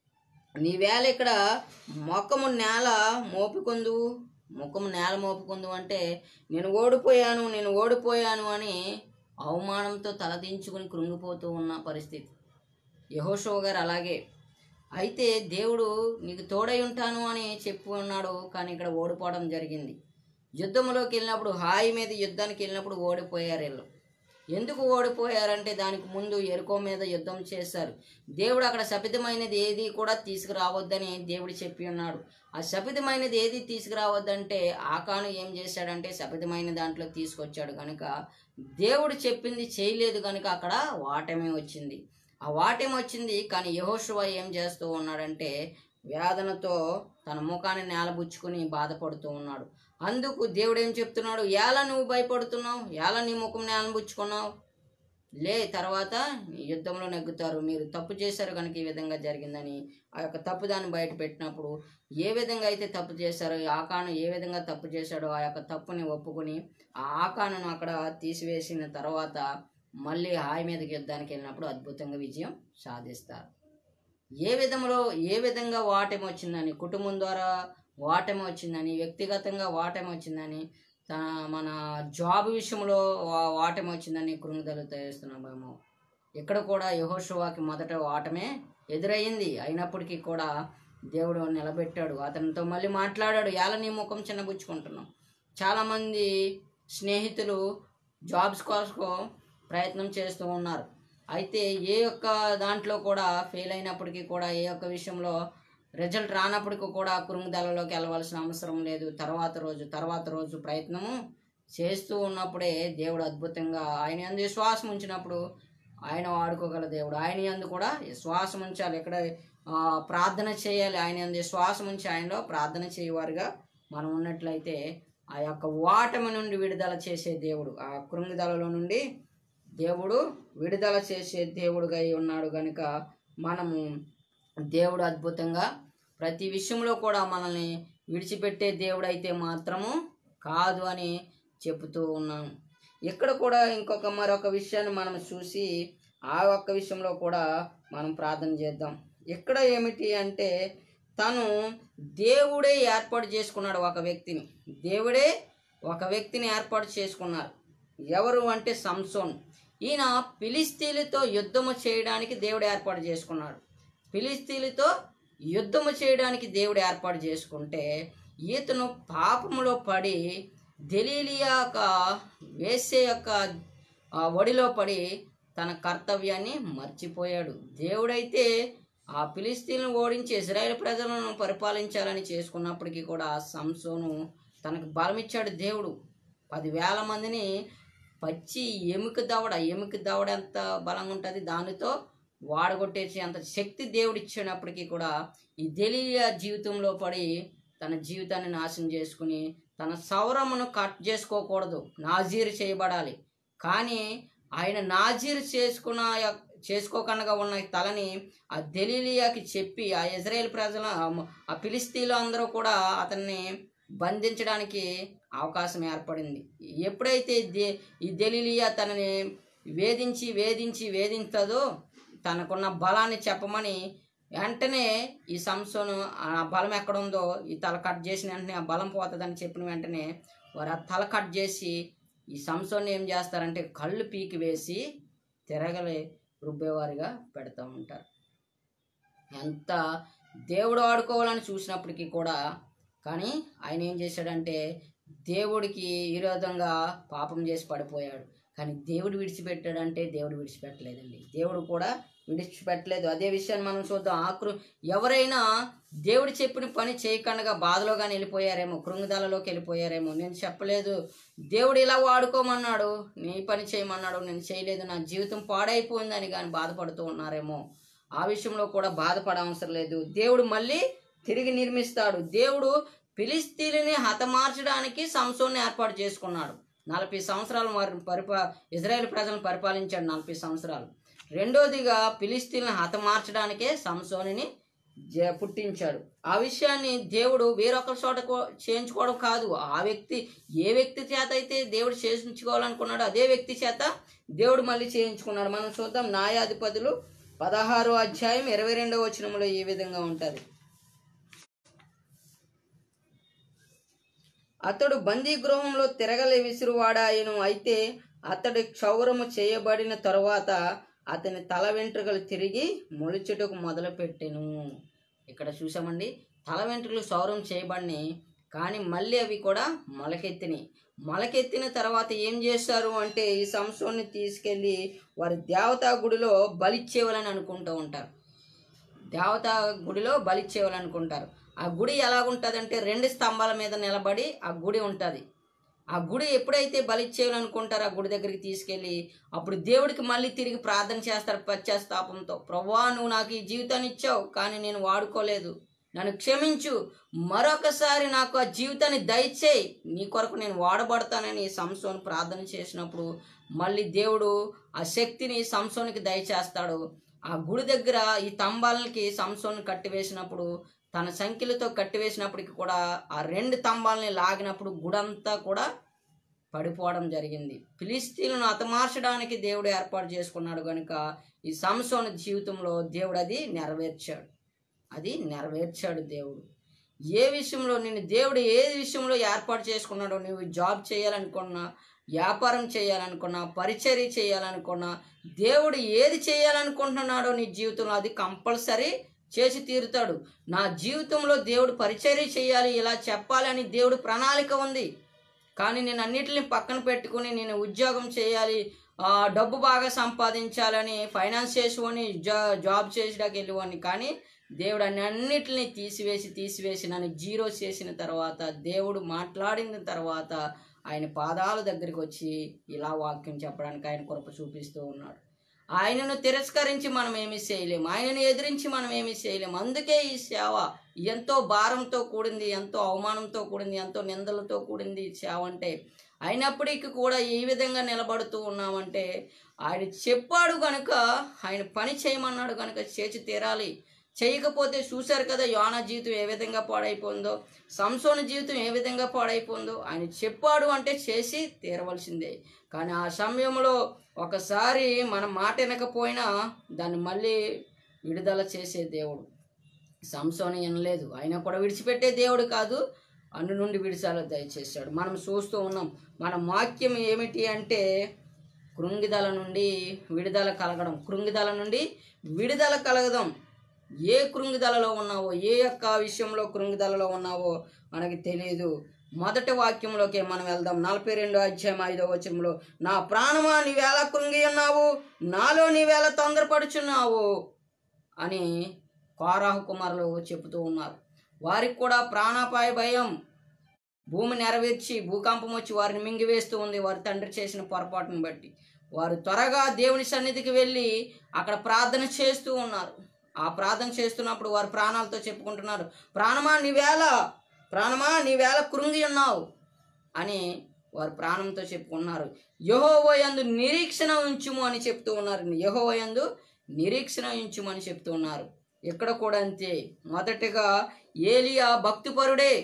A: నీ వేళ ఇక్కడ మొక్కము నేల మోపుకొందు ముఖము నేల మోపుకుందు అంటే నేను ఓడిపోయాను నేను ఓడిపోయాను అని అవమానంతో తలదించుకుని కృంగిపోతూ ఉన్న పరిస్థితి యహోషో గారు అలాగే అయితే దేవుడు నీకు తోడై ఉంటాను అని చెప్పి ఉన్నాడు కానీ ఇక్కడ ఓడిపోవడం జరిగింది యుద్ధంలోకి వెళ్ళినప్పుడు హాయి మీద యుద్ధానికి వెళ్ళినప్పుడు ఓడిపోయారు వీళ్ళు ఎందుకు ఓడిపోయారంటే దానికి ముందు ఎరుకో మీద యుద్ధం చేశారు దేవుడు అక్కడ శపితమైనది ఏది కూడా తీసుకురావద్దని దేవుడు చెప్పి ఉన్నాడు ఆ శపితమైనది ఏది తీసుకురావద్దంటే ఆకాను ఏం చేశాడంటే శపితమైన దాంట్లో తీసుకొచ్చాడు కనుక దేవుడు చెప్పింది చేయలేదు కనుక అక్కడ వాటమే వచ్చింది ఆ వాటేం వచ్చింది కానీ యహోశువ ఏం చేస్తూ ఉన్నాడంటే వేదనతో తన ముఖాన్ని నేలబుచ్చుకుని బాధపడుతూ ఉన్నాడు అందుకు దేవుడు ఏం చెప్తున్నాడు ఎలా నువ్వు భయపడుతున్నావు ఎలా నీ ముఖం నేలబుచ్చుకున్నావు లే తర్వాత ఈ యుద్ధంలో నెగ్గుతారు మీరు తప్పు చేశారు కనుక ఈ విధంగా జరిగిందని ఆ యొక్క తప్పు దాన్ని బయట పెట్టినప్పుడు ఏ విధంగా అయితే తప్పు చేశారో ఈ ఆకాను ఏ విధంగా తప్పు చేశాడో ఆ యొక్క తప్పుని ఒప్పుకొని ఆ ఆకాను అక్కడ తీసివేసిన తర్వాత మళ్ళీ హాయి మీదకి యుద్ధానికి వెళ్ళినప్పుడు అద్భుతంగా విజయం సాధిస్తారు ఏ విధంలో ఏ విధంగా వాటమి వచ్చిందని కుటుంబం ద్వారా వాటమి వచ్చిందని వ్యక్తిగతంగా వాటమి వచ్చిందని తన మన జాబ్ విషయంలో వా- వాటమి వచ్చిందని కృంగిదలు చేస్తున్నామేమో ఇక్కడ కూడా యహోషువాకి మొదట వాటమే ఎదురయ్యింది అయినప్పటికీ కూడా దేవుడు నిలబెట్టాడు అతనితో మళ్ళీ మాట్లాడాడు ఎలా నీ ముఖం చిన్నబుచ్చుకుంటున్నాం చాలామంది స్నేహితులు జాబ్స్ కోసం ప్రయత్నం చేస్తూ ఉన్నారు అయితే ఏ ఒక్క దాంట్లో కూడా ఫెయిల్ అయినప్పటికీ కూడా ఏ ఒక్క విషయంలో రిజల్ట్ రానప్పటికీ కూడా కురుంగుదలలోకి వెళ్ళవలసిన అవసరం లేదు తర్వాత రోజు తర్వాత రోజు ప్రయత్నము చేస్తూ ఉన్నప్పుడే దేవుడు అద్భుతంగా ఆయన యందు విశ్వాసం ఉంచినప్పుడు ఆయన వాడుకోగల దేవుడు ఆయన యందు కూడా విశ్వాసం ఉంచాలి ఇక్కడ ఆ, ప్రార్థన చేయాలి ఆయన యందు విశ్వాసం ఉంచి ఆయనలో ప్రార్థన చేయవారుగా మనం ఉన్నట్లయితే ఆ యొక్క వాటమి నుండి విడుదల చేసే దేవుడు ఆ కృంగిదలలో నుండి దేవుడు విడుదల చేసే దేవుడుగా అయి ఉన్నాడు కనుక మనము దేవుడు అద్భుతంగా ప్రతి విషయంలో కూడా మనల్ని విడిచిపెట్టే దేవుడు అయితే మాత్రము కాదు అని చెబుతూ ఉన్నాను ఇక్కడ కూడా ఇంకొక మరొక విషయాన్ని మనం చూసి ఆ ఒక్క విషయంలో కూడా మనం ప్రార్థన చేద్దాం ఇక్కడ ఏమిటి అంటే తను దేవుడే ఏర్పాటు చేసుకున్నాడు ఒక వ్యక్తిని దేవుడే ఒక వ్యక్తిని ఏర్పాటు చేసుకున్నారు ఎవరు అంటే సంసోన్ ఈయన ఫిలిస్తీన్లతో యుద్ధము చేయడానికి దేవుడు ఏర్పాటు చేసుకున్నాడు ఫిలిస్తీన్లతో యుద్ధము చేయడానికి దేవుడు ఏర్పాటు చేసుకుంటే ఈతను పాపములో పడి దెలీలియా యొక్క వేసే యొక్క ఆ ఒడిలో పడి తన కర్తవ్యాన్ని మర్చిపోయాడు దేవుడైతే ఆ ఫిలిస్తీన్లను ఓడించి ఇజ్రాయెల్ ప్రజలను పరిపాలించాలని చేసుకున్నప్పటికీ కూడా సంసోను తనకు బలమిచ్చాడు దేవుడు పదివేల మందిని పచ్చి ఎముక దవడ ఎముక దవడ ఎంత బలంగా ఉంటుంది దానితో వాడగొట్టేసి అంత శక్తి దేవుడు ఇచ్చినప్పటికీ కూడా ఈ దెలీలియా జీవితంలో పడి తన జీవితాన్ని నాశనం చేసుకుని తన సౌరమును కట్ చేసుకోకూడదు నాజీరు చేయబడాలి కానీ ఆయన నాజీరు చేసుకున్న యొక్క- చేసుకోకుండా ఉన్న ఈ తలని ఆ దెలీలియాకి చెప్పి ఆ ఇజ్రాయెల్ ప్రజల ఆ ఫిలిస్తీన్లు అందరూ కూడా అతన్ని బంధించడానికి అవకాశం ఏర్పడింది ఎప్పుడైతే దే ఈ దెలీలియా తనని వేధించి వేధించి వేధించదో తనకున్న బలాన్ని చెప్పమని వెంటనే ఈ సంస్థను ఆ బలం ఎక్కడ ఉందో ఈ తల కట్ చేసిన వెంటనే ఆ బలం పోతుందని చెప్పిన వెంటనే వారు ఆ తల కట్ చేసి ఈ సంస్థను ఏం చేస్తారంటే కళ్ళు పీకి వేసి తిరగలే రుబ్బేవారిగా పెడతా ఉంటారు ఎంత దేవుడు ఆడుకోవాలని చూసినప్పటికీ కూడా కానీ ఆయన ఏం చేశాడంటే దేవుడికి విరోధంగా పాపం చేసి పడిపోయాడు కానీ దేవుడు విడిచిపెట్టాడంటే దేవుడు విడిచిపెట్టలేదండి దేవుడు కూడా విడిచిపెట్టలేదు అదే విషయాన్ని మనం చూద్దాం ఆకృ ఎవరైనా దేవుడు చెప్పిన పని చేయకుండా బాధలో కానీ వెళ్ళిపోయారేమో కృంగుదలలోకి వెళ్ళిపోయారేమో నేను చెప్పలేదు దేవుడు ఇలా వాడుకోమన్నాడు నీ పని చేయమన్నాడు నేను చేయలేదు నా జీవితం పాడైపోయిందని కానీ బాధపడుతూ ఉన్నారేమో ఆ విషయంలో కూడా బాధపడవసరం లేదు దేవుడు మళ్ళీ తిరిగి నిర్మిస్తాడు దేవుడు ఫిలిస్తీన్ని హతమార్చడానికి సంసోన్ని ఏర్పాటు చేసుకున్నాడు నలభై సంవత్సరాలు వారిని పరిపా ఇజ్రాయెల్ ప్రజలను పరిపాలించాడు నలభై సంవత్సరాలు రెండోదిగా ఫిలిస్తీన్లను హతమార్చడానికే సంసోనిని జ- పుట్టించాడు ఆ విషయాన్ని దేవుడు వేరొకరి చోట కో- చేయించుకోవడం కాదు ఆ వ్యక్తి ఏ వ్యక్తి చేత అయితే దేవుడు చేయించుకోవాలనుకున్నాడో అదే వ్యక్తి చేత దేవుడు మళ్ళీ చేయించుకున్నాడు మనం చూద్దాం న్యాయాధిపతులు పదహారో అధ్యాయం ఇరవై రెండవ వచనంలో ఈ విధంగా ఉంటుంది అతడు బందీ గృహంలో తిరగలే విసురువాడాయను అయితే అతడి క్షౌరము చేయబడిన తరువాత అతని తల వెంట్రుకలు తిరిగి మొలుచుటకు మొదలుపెట్టెను ఇక్కడ చూసామండి తల వెంట్రుకలు క్షౌరం చేయబడినాయి కానీ మళ్ళీ అవి కూడా మొలకెత్తినాయి మొలకెత్తిన తర్వాత ఏం చేస్తారు అంటే ఈ సంసోన్ని తీసుకెళ్ళి వారి దేవతా గుడిలో బలిచ్చేవాలని అనుకుంటూ ఉంటారు దేవతా గుడిలో బలిచ్చేయాలనుకుంటారు ఆ గుడి ఎలాగుంటుందంటే రెండు స్తంభాల మీద నిలబడి ఆ గుడి ఉంటుంది ఆ గుడి ఎప్పుడైతే బలిచ్చేయాలనుకుంటారో ఆ గుడి దగ్గరికి తీసుకెళ్ళి అప్పుడు దేవుడికి మళ్ళీ తిరిగి ప్రార్థన చేస్తారు పశ్చాత్తాపంతో ప్రభా నువ్వు నాకు ఈ జీవితాన్ని ఇచ్చావు కానీ నేను వాడుకోలేదు నన్ను క్షమించు మరొకసారి నాకు ఆ జీవితాన్ని దయచేయి నీ కొరకు నేను వాడబడతానని సంసోను ప్రార్థన చేసినప్పుడు మళ్ళీ దేవుడు ఆ శక్తిని సంసోనికి దయచేస్తాడు ఆ గుడి దగ్గర ఈ తంబాలకి సంసోను కట్టివేసినప్పుడు తన సంఖ్యలతో కట్టివేసినప్పటికి కూడా ఆ రెండు తంబాలని లాగినప్పుడు గుడంతా కూడా పడిపోవడం జరిగింది ఫిలిస్తీన్లను హతమార్చడానికి దేవుడు ఏర్పాటు చేసుకున్నాడు కనుక ఈ సంసోను జీవితంలో దేవుడు అది నెరవేర్చాడు అది నెరవేర్చాడు దేవుడు ఏ విషయంలో నేను దేవుడు ఏ విషయంలో ఏర్పాటు చేసుకున్నాడో నువ్వు జాబ్ చేయాలనుకున్నా వ్యాపారం చేయాలనుకున్నా పరిచర్య చేయాలనుకున్నా దేవుడు ఏది చేయాలనుకుంటున్నాడో నీ జీవితంలో అది కంపల్సరీ చేసి తీరుతాడు నా జీవితంలో దేవుడు పరిచర్య చేయాలి ఇలా చెప్పాలని దేవుడు ప్రణాళిక ఉంది కానీ నేను అన్నిటిని పక్కన పెట్టుకుని నేను ఉద్యోగం చేయాలి ఆ, డబ్బు బాగా సంపాదించాలని ఫైనాన్స్ చేసుకొని జా జాబ్ చేసేటానికి వెళ్ళేవాడిని కానీ దేవుడు అన్ని అన్నిటిని తీసివేసి తీసివేసి నన్ను జీరో చేసిన తర్వాత దేవుడు మాట్లాడిన తర్వాత ఆయన పాదాల దగ్గరికి వచ్చి ఇలా వాక్యం చెప్పడానికి ఆయన కృప చూపిస్తూ ఉన్నాడు ఆయనను తిరస్కరించి మనం ఏమీ చేయలేము ఆయనను ఎదిరించి మనం ఏమీ చేయలేము అందుకే ఈ సేవ ఎంతో భారంతో కూడింది ఎంతో అవమానంతో కూడింది ఎంతో నిందలతో కూడింది ఈ సేవ అంటే అయినప్పటికీ కూడా ఏ విధంగా నిలబడుతూ ఉన్నామంటే ఆయన చెప్పాడు గనుక ఆయన పని చేయమన్నాడు గనుక చేసి తీరాలి చేయకపోతే చూశారు కదా యోనా జీవితం ఏ విధంగా పాడైపోయిందో సంసోన జీవితం ఏ విధంగా పాడైపోయిందో ఆయన చెప్పాడు అంటే చేసి తీరవలసిందే కానీ ఆ సమయంలో ఒకసారి మన మాట వినకపోయినా దాన్ని మళ్ళీ విడుదల చేసే దేవుడు సంసోని వినలేదు అయినా కూడా విడిచిపెట్టే దేవుడు కాదు అన్ను నుండి విడిచాలో దయచేశాడు మనం చూస్తూ ఉన్నాం మన వాక్యం ఏమిటి అంటే కృంగిదల నుండి విడుదల కలగడం కృంగిదల నుండి విడుదల కలగడం ఏ కృంగిదలలో ఉన్నావో ఏ యొక్క విషయంలో కృంగిదలలో ఉన్నావో మనకి తెలియదు మొదటి వాక్యంలోకి మనం వెళ్దాం నలభై రెండు అధ్యాయం ఐదో వచనంలో నా ప్రాణమా నీవేళ కృంగి ఉన్నావు నాలో నీవేళ తొందరపడుచున్నావు అని కోరాహు కుమారులు చెబుతూ ఉన్నారు వారికి కూడా ప్రాణాపాయ భయం భూమి నెరవేర్చి భూకంపం వచ్చి వారిని మింగివేస్తూ ఉంది వారి తండ్రి చేసిన పొరపాటును బట్టి వారు త్వరగా దేవుని సన్నిధికి వెళ్ళి అక్కడ ప్రార్థన చేస్తూ ఉన్నారు ఆ ప్రార్థన చేస్తున్నప్పుడు వారు ప్రాణాలతో చెప్పుకుంటున్నారు ప్రాణమా నీవేళ ప్రాణమా నీవేళ కృంగి ఉన్నావు అని వారు ప్రాణంతో చెప్పుకున్నారు యహోవయందు నిరీక్షణ ఉంచుము అని చెప్తూ ఉన్నారు యహోవయందు నిరీక్షణ ఉంచుము అని చెప్తూ ఉన్నారు ఇక్కడ కూడా అంతే మొదటగా ఏలియా భక్తిపరుడే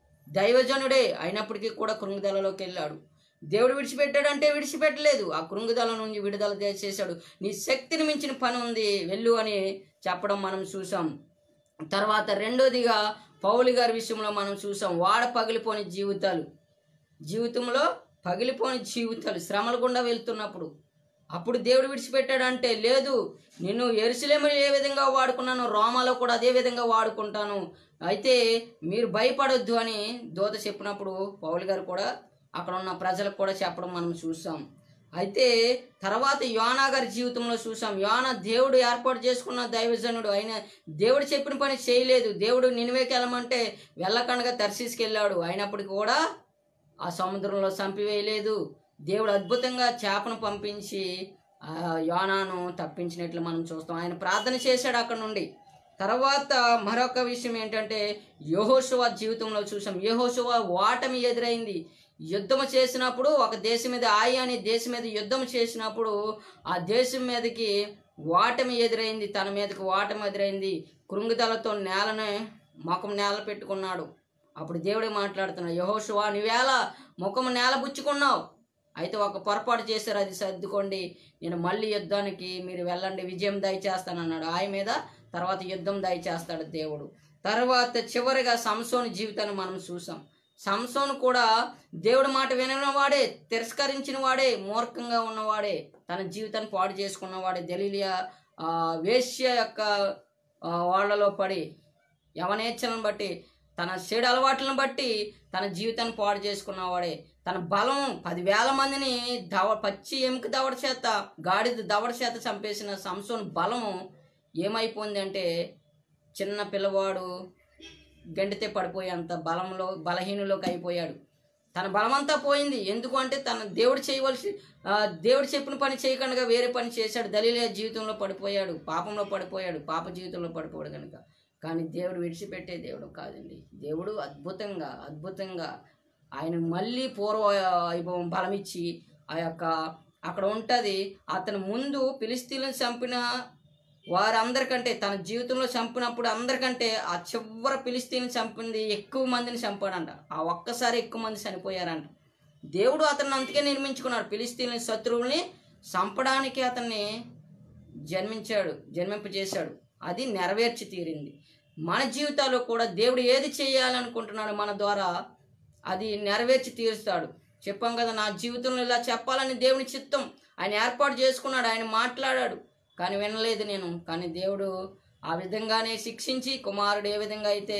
A: దైవజనుడే అయినప్పటికీ కూడా కృంగిదలలోకి వెళ్ళాడు దేవుడు విడిచిపెట్టాడంటే విడిచిపెట్టలేదు ఆ కృంగిదల నుంచి విడుదల దే- చేశాడు నీ శక్తిని మించిన పని ఉంది వెళ్ళు అని చెప్పడం మనం చూసాం తర్వాత రెండోదిగా పౌలి గారి విషయంలో మనం చూసాం వాడ పగిలిపోని జీవితాలు జీవితంలో పగిలిపోని జీవితాలు శ్రమల గుండా వెళ్తున్నప్పుడు అప్పుడు దేవుడు విడిచిపెట్టాడంటే లేదు నిన్ను ఎరుసలేము ఏ విధంగా వాడుకున్నాను రోమాలో కూడా అదే విధంగా వాడుకుంటాను అయితే మీరు భయపడొద్దు అని దూత చెప్పినప్పుడు పౌలు గారు కూడా అక్కడ ఉన్న ప్రజలకు కూడా చెప్పడం మనం చూసాం అయితే తర్వాత యోనా గారి జీవితంలో చూసాం యోనా దేవుడు ఏర్పాటు చేసుకున్న దైవజనుడు ఆయన దేవుడు చెప్పిన పని చేయలేదు దేవుడు నినివేకి వెళ్ళమంటే వెళ్ళకుండా తర్శీసుకెళ్ళాడు అయినప్పటికీ కూడా ఆ సముద్రంలో చంపివేయలేదు దేవుడు అద్భుతంగా చేపను పంపించి ఆ యోనాను తప్పించినట్లు మనం చూస్తాం ఆయన ప్రార్థన చేశాడు అక్కడ నుండి తర్వాత మరొక విషయం ఏంటంటే యహోశువ జీవితంలో చూసాం యహోశువ ఓటమి ఎదురైంది యుద్ధం చేసినప్పుడు ఒక దేశం మీద ఆయి అనే దేశం మీద యుద్ధం చేసినప్పుడు ఆ దేశం మీదకి ఓటమి ఎదురైంది తన మీదకి ఓటమి ఎదురైంది కృంగుదలతో నేలని ముఖం నేల పెట్టుకున్నాడు అప్పుడు దేవుడే మాట్లాడుతున్నాడు యహోశువా నువ్వేళ ముఖం నేల బుచ్చుకున్నావు అయితే ఒక పొరపాటు చేశారు అది సర్దుకోండి నేను మళ్ళీ యుద్ధానికి మీరు వెళ్ళండి విజయం దయచేస్తానన్నాడు ఆయన మీద తర్వాత యుద్ధం దయచేస్తాడు దేవుడు తర్వాత చివరిగా సంసోని జీవితాన్ని మనం చూసాం సంసోను కూడా దేవుడి మాట వినని వాడే తిరస్కరించిన వాడే మూర్ఖంగా ఉన్నవాడే తన జీవితాన్ని పాడు చేసుకున్నవాడే దలీలియా ఆ, వేశ్య యొక్క ఆ, వాళ్ళలో పడి యవనేచ్ఛలను బట్టి తన చెడు అలవాట్లను బట్టి తన జీవితాన్ని పాడు చేసుకున్నవాడే తన బలం పదివేల మందిని దవ పచ్చి ఎముక దవడ చేత గాడిద దవడ చేత చంపేసిన సంసోన్ బలం ఏమైపోయింది అంటే చిన్న పిల్లవాడు గండితే పడిపోయేంత బలంలో బలహీనులోకి అయిపోయాడు తన బలమంతా పోయింది ఎందుకు అంటే తన దేవుడు చేయవలసి ఆ, దేవుడు చెప్పిన పని చేయకుండా వేరే పని చేశాడు దలీలియా జీవితంలో పడిపోయాడు పాపంలో పడిపోయాడు పాప జీవితంలో పడిపోయాడు కనుక కానీ దేవుడు విడిచిపెట్టే దేవుడు కాదండి దేవుడు అద్భుతంగా అద్భుతంగా ఆయన మళ్ళీ పూర్వ వైభవం బలమిచ్చి ఆ యొక్క అక్కడ ఉంటుంది అతను ముందు ఫిలిస్తీన్లను చంపిన వారందరికంటే తన జీవితంలో చంపినప్పుడు అందరికంటే ఆ చివరి ఫిలిస్తీన్ చంపింది ఎక్కువ మందిని చంపాడంట ఆ ఒక్కసారి ఎక్కువ మంది చనిపోయారంట దేవుడు అతన్ని అందుకే నిర్మించుకున్నాడు ఫిలిస్తీన్ శత్రువుల్ని చంపడానికి అతన్ని జన్మించాడు జన్మింపజేశాడు అది నెరవేర్చి తీరింది మన జీవితాల్లో కూడా దేవుడు ఏది చేయాలనుకుంటున్నాడు మన ద్వారా అది నెరవేర్చి తీరుస్తాడు చెప్పాం కదా నా జీవితంలో ఇలా చెప్పాలని దేవుని చిత్తం ఆయన ఏర్పాటు చేసుకున్నాడు ఆయన మాట్లాడాడు కానీ వినలేదు నేను కానీ దేవుడు ఆ విధంగానే శిక్షించి కుమారుడు ఏ విధంగా అయితే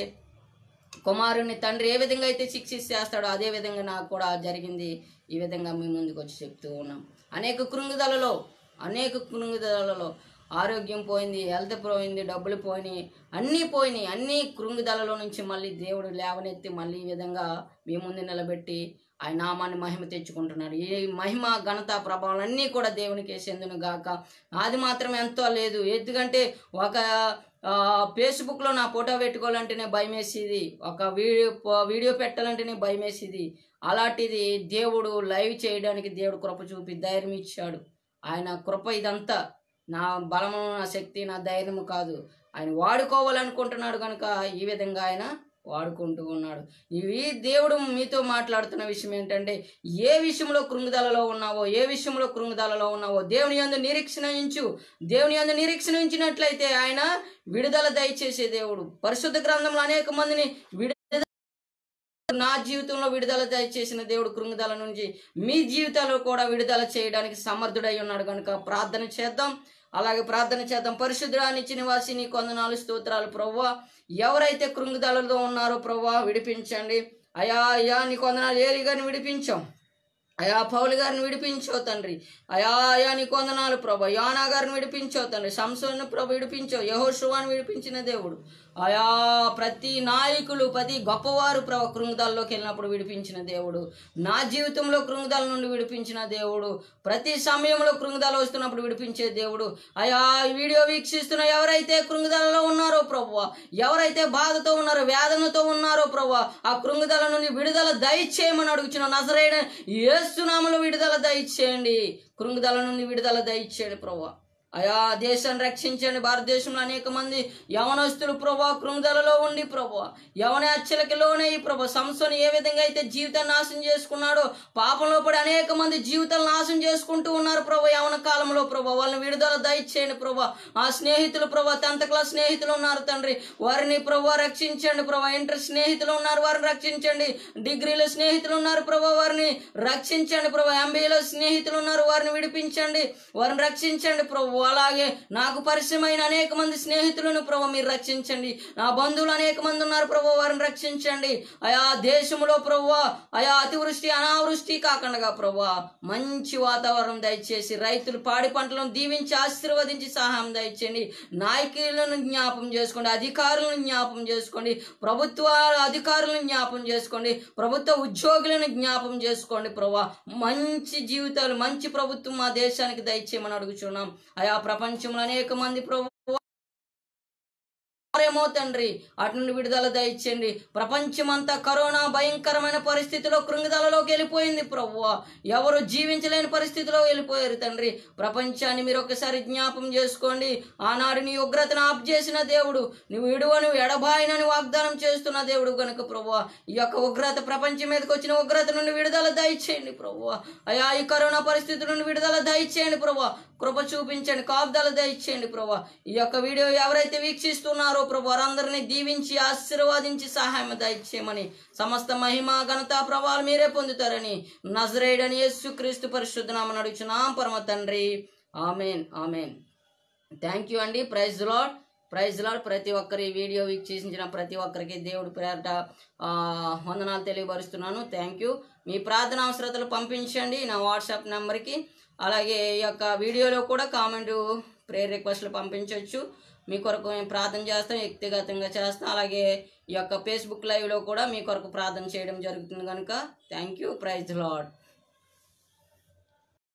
A: కుమారుని తండ్రి ఏ విధంగా అయితే శిక్షిస్తేస్తాడో అదే విధంగా నాకు కూడా జరిగింది ఈ విధంగా మీ ముందుకు వచ్చి చెప్తూ ఉన్నాం అనేక కృంగుదలలో అనేక కృంగుదలలో ఆరోగ్యం పోయింది హెల్త్ పోయింది డబ్బులు పోయినాయి అన్నీ పోయినాయి అన్నీ కృంగుదలలో నుంచి మళ్ళీ దేవుడు లేవనెత్తి మళ్ళీ ఈ విధంగా మీ ముందు నిలబెట్టి ఆయన నామాన్ని మహిమ తెచ్చుకుంటున్నాడు ఈ మహిమ ఘనత ప్రభావం అన్నీ కూడా దేవునికి వేసేందును గాక అది మాత్రం ఎంతో లేదు ఎందుకంటే ఒక ఆ, ఫేస్బుక్లో నా ఫోటో పెట్టుకోవాలంటేనే భయం వేసేది ఒక వీడియో వీడియో పెట్టాలంటేనే భయం వేసేది అలాంటిది దేవుడు లైవ్ చేయడానికి దేవుడు కృప చూపి ధైర్యం ఇచ్చాడు ఆయన కృప ఇదంతా నా బలము నా శక్తి నా ధైర్యము కాదు ఆయన వాడుకోవాలనుకుంటున్నాడు కనుక ఈ విధంగా ఆయన వాడుకుంటూ ఉన్నాడు ఇవి దేవుడు మీతో మాట్లాడుతున్న విషయం ఏంటంటే ఏ విషయంలో కృంగుదలలో ఉన్నావో ఏ విషయంలో కృంగుదలలో ఉన్నావో దేవుని యందు నిరీక్షణ ఉంచు దేవుని యందు నిరీక్షణ ఉంచినట్లయితే ఆయన విడుదల దయచేసే దేవుడు పరిశుద్ధ గ్రంథంలో అనేక మందిని విడుదల నా జీవితంలో విడుదల దయచేసిన దేవుడు కృంగుదల నుంచి మీ జీవితాల్లో కూడా విడుదల చేయడానికి సమర్థుడై ఉన్నాడు కనుక ప్రార్థన చేద్దాం అలాగే ప్రార్థన చేద్దాం పరిశుద్ధుడానిచ్చి నివాసి నీ కొందనాలు స్తోత్రాలు ప్రవ్వా ఎవరైతే కృంగుదలలో ఉన్నారో ప్రవ్వా విడిపించండి అయా అయ్యా నీ కొందనాలు ఏలి గారిని విడిపించాం అయా పౌలు గారిని విడిపించావు తండ్రి అయా అయా నీ కొందనాలు ప్రభా యోనా గారిని విడిపించావు తండ్రి సంసోను ప్రభు విడిపించావు యహోశువాన్ని విడిపించిన దేవుడు అయా ప్రతి నాయకులు ప్రతి గొప్పవారు ప్రభు కృంగుదాల్లోకి వెళ్ళినప్పుడు విడిపించిన దేవుడు నా జీవితంలో కృంగుదాల నుండి విడిపించిన దేవుడు ప్రతి సమయంలో కృంగుదాలు వస్తున్నప్పుడు విడిపించే దేవుడు అయా ఈ వీడియో వీక్షిస్తున్న ఎవరైతే కృంగుదలలో ఉన్నారో ప్రభు ఎవరైతే బాధతో ఉన్నారో వేదనతో ఉన్నారో ప్రభు ఆ కృంగుదల నుండి విడుదల దయచేయమని అడుగుచున్న నజరైన ఏసునామలో విడుదల దయచేయండి కృంగుదల నుండి విడుదల దయచేయండి ప్రభు అయా దేశాన్ని రక్షించండి భారతదేశంలో అనేక మంది యవనస్తులు ప్రభా కృంగదలలో ఉండి ప్రభా యవన హత్యలకి లోనయ్యి ప్రభా సంస్థను ఏ విధంగా అయితే జీవితాన్ని నాశనం చేసుకున్నాడో పాపంలో పడి అనేక మంది జీవితాలు నాశనం చేసుకుంటూ ఉన్నారు ప్రభా యవన కాలంలో ప్రభా వాళ్ళని విడుదల దయచేయండి ప్రభా ఆ స్నేహితులు ప్రభా టెన్త్ క్లాస్ స్నేహితులు ఉన్నారు తండ్రి వారిని ప్రభా రక్షించండి ప్రభా ఇంటర్ స్నేహితులు ఉన్నారు వారిని రక్షించండి డిగ్రీలో స్నేహితులు ఉన్నారు ప్రభా వారిని రక్షించండి ప్రభా ఎంబీఏలో స్నేహితులు ఉన్నారు వారిని విడిపించండి వారిని రక్షించండి ప్రభు ప్రభు అలాగే నాకు పరిచయమైన అనేక మంది స్నేహితులను ప్రభు మీరు రక్షించండి నా బంధువులు అనేక మంది ఉన్నారు ప్రభు వారిని రక్షించండి ఆయా దేశంలో ప్రభు ఆయా అతివృష్టి అనావృష్టి కాకుండా ప్రభు మంచి వాతావరణం దయచేసి రైతులు పాడి పంటలను దీవించి ఆశీర్వదించి సహాయం దయచేయండి నాయకులను జ్ఞాపం చేసుకోండి అధికారులను జ్ఞాపం చేసుకోండి ప్రభుత్వ అధికారులను జ్ఞాపం చేసుకోండి ప్రభుత్వ ఉద్యోగులను జ్ఞాపం చేసుకోండి ప్రభా మంచి జీవితాలు మంచి ప్రభుత్వం మా దేశానికి దయచేయమని అడుగుచున్నాం ఆయా ప్రపంచంలో అనేక మంది ప్రభు ఏమో తండ్రి అటు నుండి విడుదల దయచేయండి ప్రపంచమంతా కరోనా భయంకరమైన పరిస్థితిలో కృంగిదలలోకి వెళ్ళిపోయింది ప్రభువ ఎవరు జీవించలేని పరిస్థితిలో వెళ్ళిపోయారు తండ్రి ప్రపంచాన్ని మీరు ఒకసారి జ్ఞాపం చేసుకోండి ఆనాడు నీ ఉగ్రతను ఆప్ చేసిన దేవుడు నువ్వు విడువను ఎడబాయినని వాగ్దానం చేస్తున్న దేవుడు కనుక ప్రభువ ఈ యొక్క ఉగ్రత ప్రపంచం మీదకి వచ్చిన ఉగ్రత నుండి విడుదల దయచేయండి ప్రభువ అయా ఈ కరోనా పరిస్థితి నుండి విడుదల దయచేయండి ప్రభువ కృప చూపించండి కాపుదల దయచేయండి ప్రభా ఈ యొక్క వీడియో ఎవరైతే వీక్షిస్తున్నారో ప్రభు వారందరినీ దీవించి ఆశీర్వాదించి సహాయం దయచేయమని సమస్త మహిమ ఘనత ప్రభావాలు మీరే పొందుతారని నజరేడని యేసు క్రీస్తు పరిశుద్ధనామని అడుగుచున్నాం పరమ తండ్రి ఆమెన్ ఆమెన్ థ్యాంక్ యూ అండి ప్రైజ్ లాడ్ ప్రైజ్ లాడ్ ప్రతి ఒక్కరి వీడియో వీక్షించిన ప్రతి ఒక్కరికి దేవుడి పేరట ఆ, వందనాలు తెలియపరుస్తున్నాను థ్యాంక్ యూ మీ ప్రార్థన అవసరతలు పంపించండి నా వాట్సాప్ నెంబర్కి అలాగే ఈ యొక్క వీడియోలో కూడా కామెంట్ ప్రేయర్ రిక్వెస్ట్లు పంపించవచ్చు మీ కొరకు మేము ప్రార్థన చేస్తాం వ్యక్తిగతంగా చేస్తాం అలాగే ఈ యొక్క ఫేస్బుక్ లైవ్లో కూడా మీ కొరకు ప్రార్థన చేయడం జరుగుతుంది కనుక థ్యాంక్ యూ ప్రైజ్ లాడ్